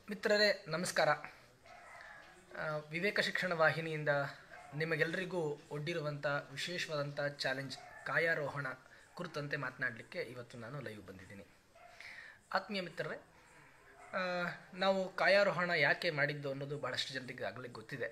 ಮಿತ್ರರೇ ನಮಸ್ಕಾರ ಆ, ವಿವೇಕ ಶಿಕ್ಷಣ ವಾಹಿನಿಯಿಂದ ನಿಮಗೆಲ್ಲರಿಗೂ ಒಡ್ಡಿರುವಂಥ ವಿಶೇಷವಾದಂಥ ಚಾಲೆಂಜ್ ಕಾಯಾರೋಹಣ ಕುರಿತಂತೆ ಮಾತನಾಡಲಿಕ್ಕೆ ಇವತ್ತು ನಾನು ಲೈವ್ ಬಂದಿದ್ದೀನಿ ಆತ್ಮೀಯ ಮಿತ್ರರೇ ಆ, ನಾವು ಕಾಯಾರೋಹಣ ಯಾಕೆ ಮಾಡಿದ್ದು ಅನ್ನೋದು ಭಾಳಷ್ಟು ಜನರಿಗೆ ಆಗಲೇ ಗೊತ್ತಿದೆ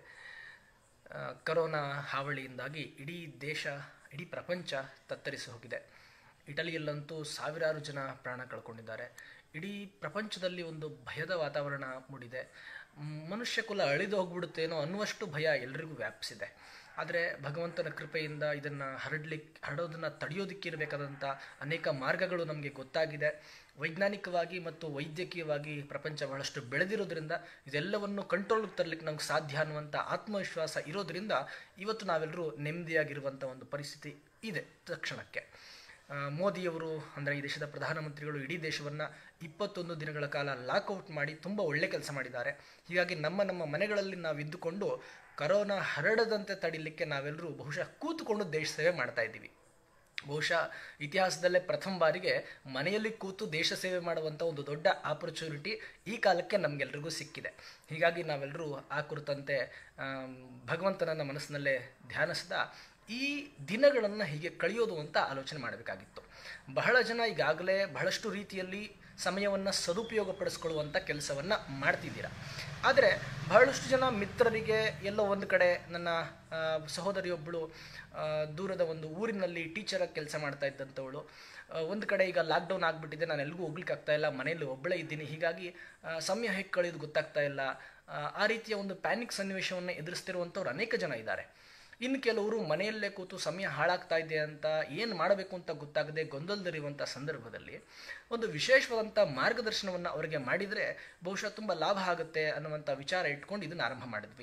ಆ, ಕರೋನಾ ಹಾವಳಿಯಿಂದಾಗಿ ಇಡೀ ದೇಶ ಇಡೀ ಪ್ರಪಂಚ ತತ್ತರಿಸಿ ಹೋಗಿದೆ ಇಟಲಿಯಲ್ಲಂತೂ ಸಾವಿರಾರು ಜನ ಪ್ರಾಣ ಕಳ್ಕೊಂಡಿದ್ದಾರೆ ಇಡೀ ಪ್ರಪಂಚದಲ್ಲಿ ಒಂದು ಭಯದ ವಾತಾವರಣ ಮೂಡಿದೆ ಮ್, ಮನುಷ್ಯ ಕುಲ ಅಳಿದು ಹೋಗ್ಬಿಡುತ್ತೇನೋ ಅನ್ನುವಷ್ಟು ಭಯ ಎಲ್ರಿಗೂ ವ್ಯಾಪಿಸಿದೆ ಆದರೆ ಭಗವಂತನ ಕೃಪೆಯಿಂದ ಇದನ್ನು ಹರಡ್ಲಿಕ್ಕೆ ಹರಡೋದನ್ನು ತಡೆಯೋದಕ್ಕೆ ಇರಬೇಕಾದಂಥ ಅನೇಕ ಮಾರ್ಗಗಳು ನಮಗೆ ಗೊತ್ತಾಗಿದೆ ವೈಜ್ಞಾನಿಕವಾಗಿ ಮತ್ತು ವೈದ್ಯಕೀಯವಾಗಿ ಪ್ರಪಂಚ ಬಹಳಷ್ಟು ಬೆಳೆದಿರೋದ್ರಿಂದ ಇದೆಲ್ಲವನ್ನು ಕಂಟ್ರೋಲ್ಗೆ ತರಲಿಕ್ಕೆ ನಮ್ಗೆ ಸಾಧ್ಯ ಅನ್ನುವಂಥ ಆತ್ಮವಿಶ್ವಾಸ ಇರೋದ್ರಿಂದ ಇವತ್ತು ನಾವೆಲ್ಲರೂ ನೆಮ್ಮದಿಯಾಗಿರುವಂಥ ಒಂದು ಪರಿಸ್ಥಿತಿ ಇದೆ ತಕ್ಷಣಕ್ಕೆ ಆ, ಮೋದಿಯವರು ಅಂದರೆ ಈ ದೇಶದ ಪ್ರಧಾನಮಂತ್ರಿಗಳು ಇಡೀ ದೇಶವನ್ನು ಇಪ್ಪತ್ತೊಂದು ದಿನಗಳ ಕಾಲ ಲಾಕ್ಔಟ್ ಮಾಡಿ ತುಂಬ ಒಳ್ಳೆ ಕೆಲಸ ಮಾಡಿದ್ದಾರೆ ಹೀಗಾಗಿ ನಮ್ಮ ನಮ್ಮ ಮನೆಗಳಲ್ಲಿ ನಾವು ಇದ್ದುಕೊಂಡು ಕರೋನಾ ಹರಡದಂತೆ ತಡಿಲಿಕ್ಕೆ ನಾವೆಲ್ಲರೂ ಬಹುಶಃ ಕೂತುಕೊಂಡು ದೇಶ ಸೇವೆ ಮಾಡ್ತಾ ಇದ್ದೀವಿ ಬಹುಶಃ ಇತಿಹಾಸದಲ್ಲೇ ಪ್ರಥಮ ಬಾರಿಗೆ ಮನೆಯಲ್ಲಿ ಕೂತು ದೇಶ ಸೇವೆ ಮಾಡುವಂಥ ಒಂದು ದೊಡ್ಡ ಆಪರ್ಚುನಿಟಿ ಈ ಕಾಲಕ್ಕೆ ನಮಗೆಲ್ರಿಗೂ ಸಿಕ್ಕಿದೆ ಹೀಗಾಗಿ ನಾವೆಲ್ಲರೂ ಆ ಕುರಿತಂತೆ ಆಮ್, ಭಗವಂತನನ್ನ ಮನಸ್ಸಿನಲ್ಲೇ ಧ್ಯಾನಿಸ್ದ ಈ ದಿನಗಳನ್ನು ಹೀಗೆ ಕಳೆಯೋದು ಅಂತ ಆಲೋಚನೆ ಮಾಡಬೇಕಾಗಿತ್ತು ಬಹಳ ಜನ ಈಗಾಗಲೇ ಬಹಳಷ್ಟು ರೀತಿಯಲ್ಲಿ ಸಮಯವನ್ನು ಸದುಪಯೋಗಪಡಿಸ್ಕೊಳ್ಳುವಂಥ ಕೆಲಸವನ್ನು ಮಾಡ್ತಿದ್ದೀರಾ ಆದರೆ ಬಹಳಷ್ಟು ಜನ ಮಿತ್ರರಿಗೆ ಎಲ್ಲೋ ಒಂದು ಕಡೆ ನನ್ನ ಆ, ಸಹೋದರಿಯೊಬ್ಬಳು ಆ, ದೂರದ ಒಂದು ಊರಿನಲ್ಲಿ ಟೀಚರ್ ಕೆಲಸ ಮಾಡ್ತಾ ಇದ್ದಂಥವಳು ಆ, ಒಂದು ಕಡೆ ಈಗ ಲಾಕ್ಡೌನ್ ಆಗಿಬಿಟ್ಟಿದೆ ನಾನು ಎಲ್ಲಿಗೂ ಹೋಗ್ಲಿಕ್ಕೆ ಆಗ್ತಾ ಇಲ್ಲ ಮನೇಲಿ ಒಬ್ಬಳೇ ಇದ್ದೀನಿ ಹೀಗಾಗಿ ಆ, ಸಮಯ ಹೇಗೆ ಕಳೆಯೋದು ಗೊತ್ತಾಗ್ತಾ ಇಲ್ಲ ಆ, ಆ ರೀತಿಯ ಒಂದು ಪ್ಯಾನಿಕ್ ಸನ್ನಿವೇಶವನ್ನು ಎದುರಿಸ್ತಿರುವಂಥವ್ರು ಅನೇಕ ಜನ ಇದ್ದಾರೆ ಇನ್ನು ಕೆಲವರು ಮನೆಯಲ್ಲೇ ಕೂತು ಸಮಯ ಹಾಳಾಗ್ತಾ ಇದೆ ಅಂತ ಏನು ಮಾಡಬೇಕು ಅಂತ ಗೊತ್ತಾಗದೆ ಗೊಂದಲದಲ್ಲಿರುವಂಥ ಸಂದರ್ಭದಲ್ಲಿ ಒಂದು ವಿಶೇಷವಾದಂಥ ಮಾರ್ಗದರ್ಶನವನ್ನು ಅವರಿಗೆ ಮಾಡಿದರೆ ಬಹುಶಃ ತುಂಬ ಲಾಭ ಆಗುತ್ತೆ ಅನ್ನುವಂಥ ವಿಚಾರ ಇಟ್ಕೊಂಡು ಇದನ್ನು ಆರಂಭ ಮಾಡಿದ್ವಿ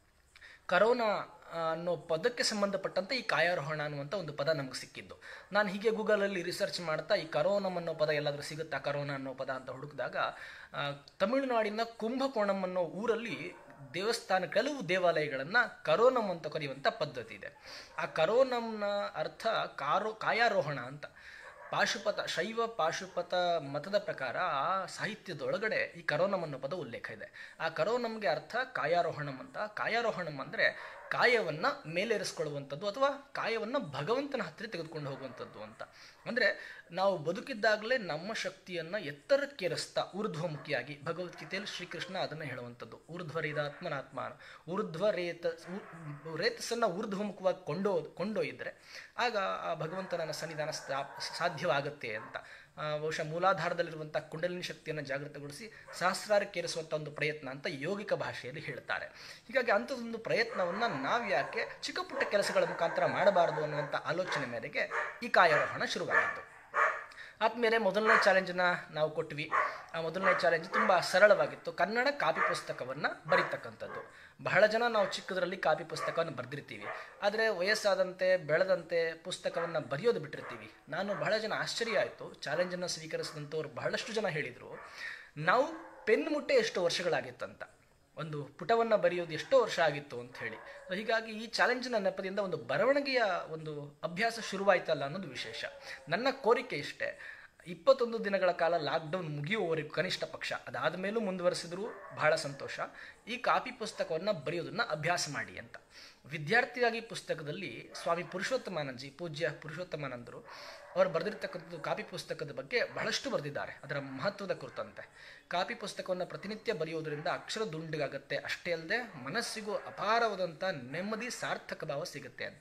ಕರೋನಾ ಆ, ಅನ್ನೋ ಪದಕ್ಕೆ ಸಂಬಂಧಪಟ್ಟಂತೆ ಈ ಕಾಯಾರೋಹಣ ಅನ್ನುವಂಥ ಒಂದು ಪದ ನಮಗೆ ಸಿಕ್ಕಿದ್ದು ನಾನು ಹೀಗೆ ಗೂಗಲಲ್ಲಿ ರಿಸರ್ಚ್ ಮಾಡ್ತಾ ಈ ಕರೋನಮ್ ಅನ್ನೋ ಪದ ಎಲ್ಲಾದರೂ ಸಿಗುತ್ತಾ ಕರೋನಾ ಅನ್ನೋ ಪದ ಅಂತ ಹುಡುಕಿದಾಗ ಆ, ತಮಿಳುನಾಡಿನ ಕುಂಭಕೋಣಂ ಅನ್ನೋ ಊರಲ್ಲಿ ದೇವಸ್ಥಾನ ಕೆಲವು ದೇವಾಲಯಗಳನ್ನು ಕರೋನಮ್ ಅಂತ ಕರೆಯುವಂಥ ಪದ್ಧತಿ ಇದೆ ಆ ಕರೋನಂನ ಅರ್ಥ ಕಾರೋ ಕಾಯಾರೋಹಣ ಅಂತ ಪಾಶುಪತ ಶೈವ ಪಾಶುಪತ ಮತದ ಪ್ರಕಾರ ಆ ಸಾಹಿತ್ಯದೊಳಗಡೆ ಈ ಕರೋನಮ್ ಅನ್ನೋ ಪದ ಉಲ್ಲೇಖ ಇದೆ ಆ ಕರೋನಮ್ಗೆ ಅರ್ಥ ಕಾಯಾರೋಹಣಂ ಅಂತ ಕಾಯಾರೋಹಣಂ ಅಂದರೆ ಕಾಯವನ್ನು ಮೇಲೇರಿಸ್ಕೊಳ್ಳುವಂಥದ್ದು ಅಥವಾ ಕಾಯವನ್ನು ಭಗವಂತನ ಹತ್ತಿರ ತೆಗೆದುಕೊಂಡು ಹೋಗುವಂಥದ್ದು ಅಂತ ಅಂದರೆ ನಾವು ಬದುಕಿದ್ದಾಗಲೇ ನಮ್ಮ ಶಕ್ತಿಯನ್ನು ಎತ್ತರಕ್ಕೇರಿಸ್ತಾ ಊರ್ಧ್ವಮುಖಿಯಾಗಿ ಭಗವದ್ಗೀತೆಯಲ್ಲಿ ಶ್ರೀಕೃಷ್ಣ ಅದನ್ನು ಹೇಳುವಂಥದ್ದು ಊರ್ಧ್ವರೇದಾತ್ಮನಾತ್ಮಾನ ಊರ್ಧ್ವ ರೇತ ಊ- ರೇತಸ್ಸನ್ನು ಊರ್ಧ್ವಮುಖವಾಗಿ ಕೊಂಡೋ ಕೊಂಡೊಯ್ದರೆ ಆಗ ಆ ಭಗವಂತನ ಸನ್ನಿಧಾನ ಸ್ಥಾ- ಸಾಧ್ಯವಾಗುತ್ತೆ ಅಂತ ಆ, ಬಹುಶಃ ಮೂಲಾಧಾರದಲ್ಲಿರುವಂಥ ಕುಂಡಲಿನಿ ಶಕ್ತಿಯನ್ನು ಜಾಗೃತಗೊಳಿಸಿ ಸಹಸ್ರಾರಕ್ಕೇರಿಸುವಂಥ ಒಂದು ಪ್ರಯತ್ನ ಅಂತ ಯೋಗಿಕ ಭಾಷೆಯಲ್ಲಿ ಹೇಳ್ತಾರೆ ಹೀಗಾಗಿ ಅಂಥದ್ದೊಂದು ಪ್ರಯತ್ನವನ್ನು ನಾವು ಯಾಕೆ ಚಿಕ್ಕ ಪುಟ್ಟ ಕೆಲಸಗಳ ಮುಖಾಂತರ ಮಾಡಬಾರದು ಅನ್ನುವಂಥ ಆಲೋಚನೆ ಮೇರೆಗೆ ಈ ಕಾಯಾರೋಹಣ ಶುರುವಾಗಿತ್ತು ಆದ್ಮೇಲೆ ಮೊದಲನೇ ಚಾಲೆಂಜನ್ನು ನಾವು ಕೊಟ್ವಿ ಆ ಮೊದಲನೇ ಚಾಲೆಂಜ್ ತುಂಬ ಸರಳವಾಗಿತ್ತು ಕನ್ನಡ ಕಾಪಿ ಪುಸ್ತಕವನ್ನು ಬರೀತಕ್ಕಂಥದ್ದು ಬಹಳ ಜನ ನಾವು ಚಿಕ್ಕದರಲ್ಲಿ ಕಾಪಿ ಪುಸ್ತಕವನ್ನು ಬರೆದಿರ್ತೀವಿ ಆದರೆ ವಯಸ್ಸಾದಂತೆ ಬೆಳೆದಂತೆ ಪುಸ್ತಕವನ್ನು ಬರೆಯೋದು ಬಿಟ್ಟಿರ್ತೀವಿ ನಾನು ಬಹಳ ಜನ ಆಶ್ಚರ್ಯ ಆಯಿತು ಚಾಲೆಂಜನ್ನು ಸ್ವೀಕರಿಸಿದಂಥವ್ರು ಬಹಳಷ್ಟು ಜನ ಹೇಳಿದರು ನಾವು ಪೆನ್ ಮುಟ್ಟೆ ಎಷ್ಟು ವರ್ಷಗಳಾಗಿತ್ತಂತ ಒಂದು ಪುಟವನ್ನು ಬರೆಯೋದು ಎಷ್ಟೋ ವರ್ಷ ಆಗಿತ್ತು ಅಂತ ಹೇಳಿ So ಹೀಗಾಗಿ ಈ ಚಾಲೆಂಜಿನ ನೆಪದಿಂದ ಒಂದು ಬರವಣಿಗೆಯ ಒಂದು ಅಭ್ಯಾಸ ಶುರುವಾಯ್ತಲ್ಲ ಅನ್ನೋದು ವಿಶೇಷ ನನ್ನ ಕೋರಿಕೆ ಇಷ್ಟೇ ಇಪ್ಪತ್ತೊಂದು ದಿನಗಳ ಕಾಲ ಲಾಕ್ಡೌನ್ ಮುಗಿಯುವವರೆಗೂ ಕನಿಷ್ಠ ಪಕ್ಷ ಅದಾದ ಮೇಲೂ ಮುಂದುವರೆಸಿದ್ರು ಬಹಳ ಸಂತೋಷ ಈ ಕಾಪಿ ಪುಸ್ತಕವನ್ನು ಬರೆಯೋದನ್ನು ಅಭ್ಯಾಸ ಮಾಡಿ ಅಂತ ವಿದ್ಯಾರ್ಥಿಯಾಗಿ ಪುಸ್ತಕದಲ್ಲಿ ಸ್ವಾಮಿ ಪುರುಷೋತ್ತಮಾನಂದಜಿ ಪೂಜ್ಯ ಪುರುಷೋತ್ತಮಾನಂದರು ಅವರು ಬರೆದಿರ್ತಕ್ಕಂಥದ್ದು ಕಾಪಿ ಪುಸ್ತಕದ ಬಗ್ಗೆ ಬಹಳಷ್ಟು ಬರೆದಿದ್ದಾರೆ ಅದರ ಮಹತ್ವದ ಕುರಿತಂತೆ ಕಾಪಿ ಪುಸ್ತಕವನ್ನು ಪ್ರತಿನಿತ್ಯ ಬರೆಯೋದರಿಂದ ಅಕ್ಷರ ದುಂಡಿಗಾಗತ್ತೆ ಅಷ್ಟೇ ಅಲ್ಲದೆ ಮನಸ್ಸಿಗೂ ಅಪಾರವಾದಂಥ ನೆಮ್ಮದಿ ಸಾರ್ಥಕ ಭಾವ ಸಿಗುತ್ತೆ ಅಂತ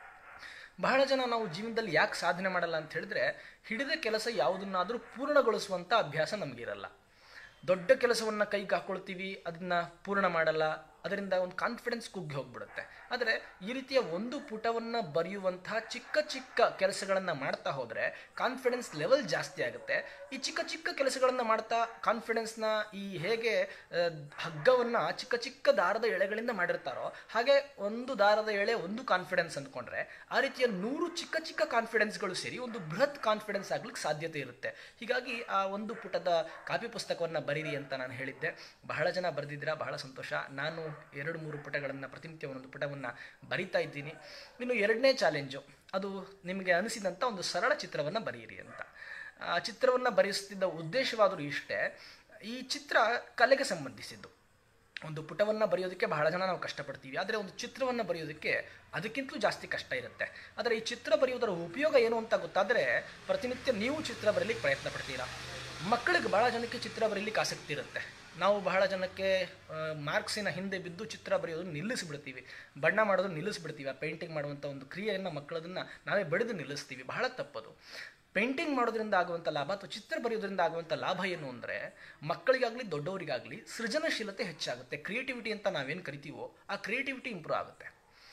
ಬಹಳ ಜನ ನಾವು ಜೀವನದಲ್ಲಿ ಯಾಕೆ ಸಾಧನೆ ಮಾಡಲ್ಲ ಅಂತ ಹೇಳಿದ್ರೆ ಹಿಡಿದ ಕೆಲಸ ಯಾವುದನ್ನಾದರೂ ಪೂರ್ಣಗೊಳಿಸುವಂಥ ಅಭ್ಯಾಸ ನಮಗಿರಲ್ಲ ದೊಡ್ಡ ಕೆಲಸವನ್ನು ಕೈಗೆ ಹಾಕೊಳ್ತೀವಿ ಅದನ್ನ ಪೂರ್ಣ ಮಾಡಲ್ಲ ಅದರಿಂದ ಒಂದು ಕಾನ್ಫಿಡೆನ್ಸ್ ಕುಗ್ಗಿ ಹೋಗ್ಬಿಡುತ್ತೆ ಆದರೆ ಈ ರೀತಿಯ ಒಂದು ಪುಟವನ್ನು ಬರೆಯುವಂತಹ ಚಿಕ್ಕ ಚಿಕ್ಕ ಕೆಲಸಗಳನ್ನು ಮಾಡ್ತಾ ಹೋದರೆ ಕಾನ್ಫಿಡೆನ್ಸ್ ಲೆವೆಲ್ ಜಾಸ್ತಿ ಆಗುತ್ತೆ ಈ ಚಿಕ್ಕ ಚಿಕ್ಕ ಕೆಲಸಗಳನ್ನು ಮಾಡ್ತಾ ಕಾನ್ಫಿಡೆನ್ಸ್ನ ಈ ಹೇಗೆ ಹಗ್ಗವನ್ನು ಚಿಕ್ಕ ಚಿಕ್ಕ ದಾರದ ಎಳೆಗಳಿಂದ ಮಾಡಿರ್ತಾರೋ ಹಾಗೆ ಒಂದು ದಾರದ ಎಳೆ ಒಂದು ಕಾನ್ಫಿಡೆನ್ಸ್ ಅಂದ್ಕೊಂಡ್ರೆ ಆ ರೀತಿಯ ನೂರು ಚಿಕ್ಕ ಚಿಕ್ಕ ಕಾನ್ಫಿಡೆನ್ಸ್ಗಳು ಸೇರಿ ಒಂದು ಬೃಹತ್ ಕಾನ್ಫಿಡೆನ್ಸ್ ಆಗ್ಲಿಕ್ಕೆ ಸಾಧ್ಯತೆ ಇರುತ್ತೆ ಹೀಗಾಗಿ ಆ ಒಂದು ಪುಟದ ಕಾಪಿ ಪುಸ್ತಕವನ್ನು ಬರೀರಿ ಅಂತ ನಾನು ಹೇಳಿದ್ದೆ ಬಹಳ ಜನ ಬರೆದಿದ್ದೀರಾ ಬಹಳ ಸಂತೋಷ ನಾನು ಎರಡು ಮೂರು ಪುಟಗಳನ್ನು ಪ್ರತಿನಿತ್ಯ ಒಂದೊಂದು ಪುಟವನ್ನು ಬರಿತಾ ಇದ್ದೀನಿ ಇನ್ನು ಎರಡನೇ ಚಾಲೆಂಜು ಅದು ನಿಮಗೆ ಅನಿಸಿದಂಥ ಒಂದು ಸರಳ ಚಿತ್ರವನ್ನು ಬರೆಯಿರಿ ಅಂತ ಆ ಚಿತ್ರವನ್ನು ಬರೆಸ್ತಿದ್ದ ಉದ್ದೇಶವಾದರೂ ಇಷ್ಟೇ ಈ ಚಿತ್ರ ಕಲೆಗೆ ಸಂಬಂಧಿಸಿದ್ದು ಒಂದು ಪುಟವನ್ನು ಬರೆಯೋದಕ್ಕೆ ಬಹಳ ಜನ ನಾವು ಕಷ್ಟಪಡ್ತೀವಿ ಆದರೆ ಒಂದು ಚಿತ್ರವನ್ನು ಬರೆಯೋದಕ್ಕೆ ಅದಕ್ಕಿಂತಲೂ ಜಾಸ್ತಿ ಕಷ್ಟ ಇರುತ್ತೆ ಆದರೆ ಈ ಚಿತ್ರ ಬರೆಯೋದರ ಉಪಯೋಗ ಏನು ಅಂತ ಗೊತ್ತಾದರೆ ಪ್ರತಿನಿತ್ಯ ನೀವು ಚಿತ್ರ ಬರೀಲಿಕ್ಕೆ ಪ್ರಯತ್ನ ಪಡ್ತೀರಾ ಮಕ್ಕಳಿಗೆ ಬಹಳ ಜನಕ್ಕೆ ಚಿತ್ರ ಬರೀಲಿಕ್ಕೆ ಆಸಕ್ತಿ ಇರುತ್ತೆ ನಾವು ಬಹಳ ಜನಕ್ಕೆ ಮಾರ್ಕ್ಸಿನ ಹಿಂದೆ ಬಿದ್ದು ಚಿತ್ರ ಬರೆಯೋದನ್ನು ನಿಲ್ಲಿಸಿಬಿಡ್ತೀವಿ ಬಣ್ಣ ಮಾಡೋದನ್ನು ನಿಲ್ಲಿಸ್ಬಿಡ್ತೀವಿ ಆ ಪೇಂಟಿಂಗ್ ಮಾಡುವಂಥ ಒಂದು ಕ್ರಿಯೆಯನ್ನು ಮಕ್ಕಳದನ್ನು ನಾವೇ ಬಡಿದು ನಿಲ್ಲಿಸ್ತೀವಿ ಬಹಳ ತಪ್ಪದು ಪೇಂಟಿಂಗ್ ಮಾಡೋದ್ರಿಂದ ಆಗುವಂಥ ಲಾಭ ಅಥವಾ ಚಿತ್ರ ಬರೆಯೋದ್ರಿಂದ ಆಗುವಂಥ ಲಾಭ ಏನು ಅಂದರೆ ಮಕ್ಕಳಿಗಾಗಲಿ ದೊಡ್ಡವರಿಗಾಗಲಿ ಸೃಜನಶೀಲತೆ ಹೆಚ್ಚಾಗುತ್ತೆ ಕ್ರಿಯೇಟಿವಿಟಿ ಅಂತ ನಾವೇನು ಕರಿತೀವೋ ಆ ಕ್ರಿಯೇಟಿವಿಟಿ ಇಂಪ್ರೂವ್ ಆಗುತ್ತೆ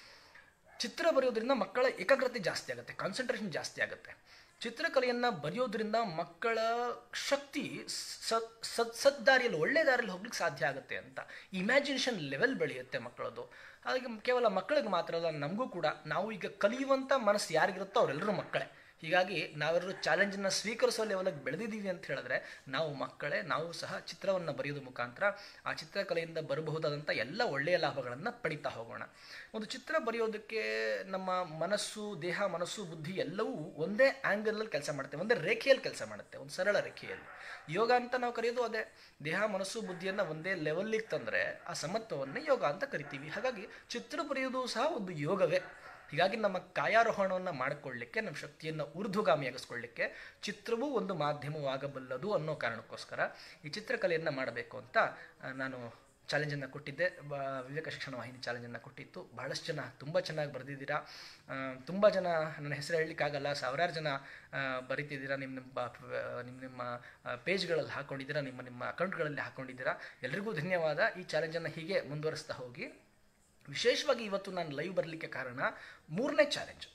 ಚಿತ್ರ ಬರೆಯೋದ್ರಿಂದ ಮಕ್ಕಳ ಏಕಾಗ್ರತೆ ಜಾಸ್ತಿ ಆಗುತ್ತೆ ಕಾನ್ಸಂಟ್ರೇಷನ್ ಜಾಸ್ತಿ ಆಗುತ್ತೆ ಚಿತ್ರಕಲೆಯನ್ನು ಬರೆಯೋದ್ರಿಂದ ಮಕ್ಕಳ ಶಕ್ತಿ ಸತ್ ಸತ್ ಸದ್ದಾರಿಯಲ್ಲಿ ಒಳ್ಳೆ ದಾರಿಯಲ್ಲಿ ಹೋಗ್ಲಿಕ್ಕೆ ಸಾಧ್ಯ ಆಗುತ್ತೆ ಅಂತ ಇಮ್ಯಾಜಿನೇಷನ್ ಲೆವೆಲ್ ಬೆಳೆಯುತ್ತೆ ಮಕ್ಕಳದು ಹಾಗೆ ಕೇವಲ ಮಕ್ಕಳಿಗೆ ಮಾತ್ರ ಅಲ್ಲ ನಮಗೂ ಕೂಡ ನಾವು ಈಗ ಕಲಿಯುವಂಥ ಮನಸ್ಸು ಯಾರಿಗಿರುತ್ತೋ ಅವರೆಲ್ಲರೂ ಮಕ್ಕಳೇ ಹೀಗಾಗಿ ನಾವೆಲ್ಲರೂ ಚಾಲೆಂಜನ್ನು ಸ್ವೀಕರಿಸೋ ಲೆವೆಲಿಗೆ ಬೆಳೆದಿದ್ದೀವಿ ಅಂತ ಹೇಳಿದ್ರೆ ನಾವು ಮಕ್ಕಳೇ ನಾವು ಸಹ ಚಿತ್ರವನ್ನು ಬರೆಯೋದು ಮುಖಾಂತರ ಆ ಚಿತ್ರಕಲೆಯಿಂದ ಬರಬಹುದಾದಂಥ ಎಲ್ಲ ಒಳ್ಳೆಯ ಲಾಭಗಳನ್ನು ಪಡಿತಾ ಹೋಗೋಣ ಒಂದು ಚಿತ್ರ ಬರೆಯೋದಕ್ಕೆ ನಮ್ಮ ಮನಸ್ಸು ದೇಹ ಮನಸ್ಸು ಬುದ್ಧಿ ಎಲ್ಲವೂ ಒಂದೇ ಆ್ಯಂಗಲಲ್ಲಿ ಕೆಲಸ ಮಾಡುತ್ತೆ ಒಂದೇ ರೇಖೆಯಲ್ಲಿ ಕೆಲಸ ಮಾಡುತ್ತೆ ಒಂದು ಸರಳ ರೇಖೆಯಲ್ಲಿ ಯೋಗ ಅಂತ ನಾವು ಕರೆಯೋದು ಅದೇ ದೇಹ ಮನಸ್ಸು ಬುದ್ಧಿಯನ್ನು ಒಂದೇ ಲೆವೆಲ್ಲಿಗೆ ತಂದರೆ ಆ ಸಮತ್ವವನ್ನೇ ಯೋಗ ಅಂತ ಕರಿತೀವಿ ಹಾಗಾಗಿ ಚಿತ್ರ ಬರೆಯೋದು ಸಹ ಒಂದು ಯೋಗವೇ ಹೀಗಾಗಿ ನಮ್ಮ ಕಾಯಾರೋಹಣವನ್ನು ಮಾಡಿಕೊಳ್ಳಿಕ್ಕೆ ನಮ್ಮ ಶಕ್ತಿಯನ್ನು ಊರ್ಧ್ವಗಾಮಿಯಾಗಿಸ್ಕೊಳ್ಳಿಕ್ಕೆ ಚಿತ್ರವೂ ಒಂದು ಮಾಧ್ಯಮವಾಗಬಲ್ಲದು ಅನ್ನೋ ಕಾರಣಕ್ಕೋಸ್ಕರ ಈ ಚಿತ್ರಕಲೆಯನ್ನು ಮಾಡಬೇಕು ಅಂತ ಆ, ನಾನು ಚಾಲೆಂಜನ್ನು ಕೊಟ್ಟಿದ್ದೆ ಬ ವಿವೇಕ ಶಿಕ್ಷಣ ವಾಹಿನಿ ಚಾಲೆಂಜನ್ನು ಕೊಟ್ಟಿತ್ತು ಬಹಳಷ್ಟು ಜನ ತುಂಬ ಚೆನ್ನಾಗಿ ಬರೆದಿದ್ದೀರಾ ತುಂಬ ಜನ ನನ್ನ ಹೆಸರು ಹೇಳಲಿಕ್ಕಾಗಲ್ಲ ಸಾವಿರಾರು ಜನ ಆ, ಬರೀತಿದ್ದೀರಾ ನಿಮ್ಮ ನಿಮ್ಮ ಬ- ನಿಮ್ಮ ನಿಮ್ಮ ಪೇಜ್ಗಳಲ್ಲಿ ಹಾಕ್ಕೊಂಡಿದ್ದೀರಾ ನಿಮ್ಮ ನಿಮ್ಮ ಅಕೌಂಟ್ಗಳಲ್ಲಿ ಹಾಕ್ಕೊಂಡಿದ್ದೀರಾ ಎಲ್ರಿಗೂ ಧನ್ಯವಾದ ಈ ಚಾಲೆಂಜನ್ನು ಹೀಗೆ ಮುಂದುವರಿಸ್ತಾ ಹೋಗಿ ವಿಶೇಷವಾಗಿ ಇವತ್ತು ನಾನು ಲೈವ್ ಬರಲಿಕ್ಕೆ ಕಾರಣ ಮೂರನೇ ಚಾಲೆಂಜ್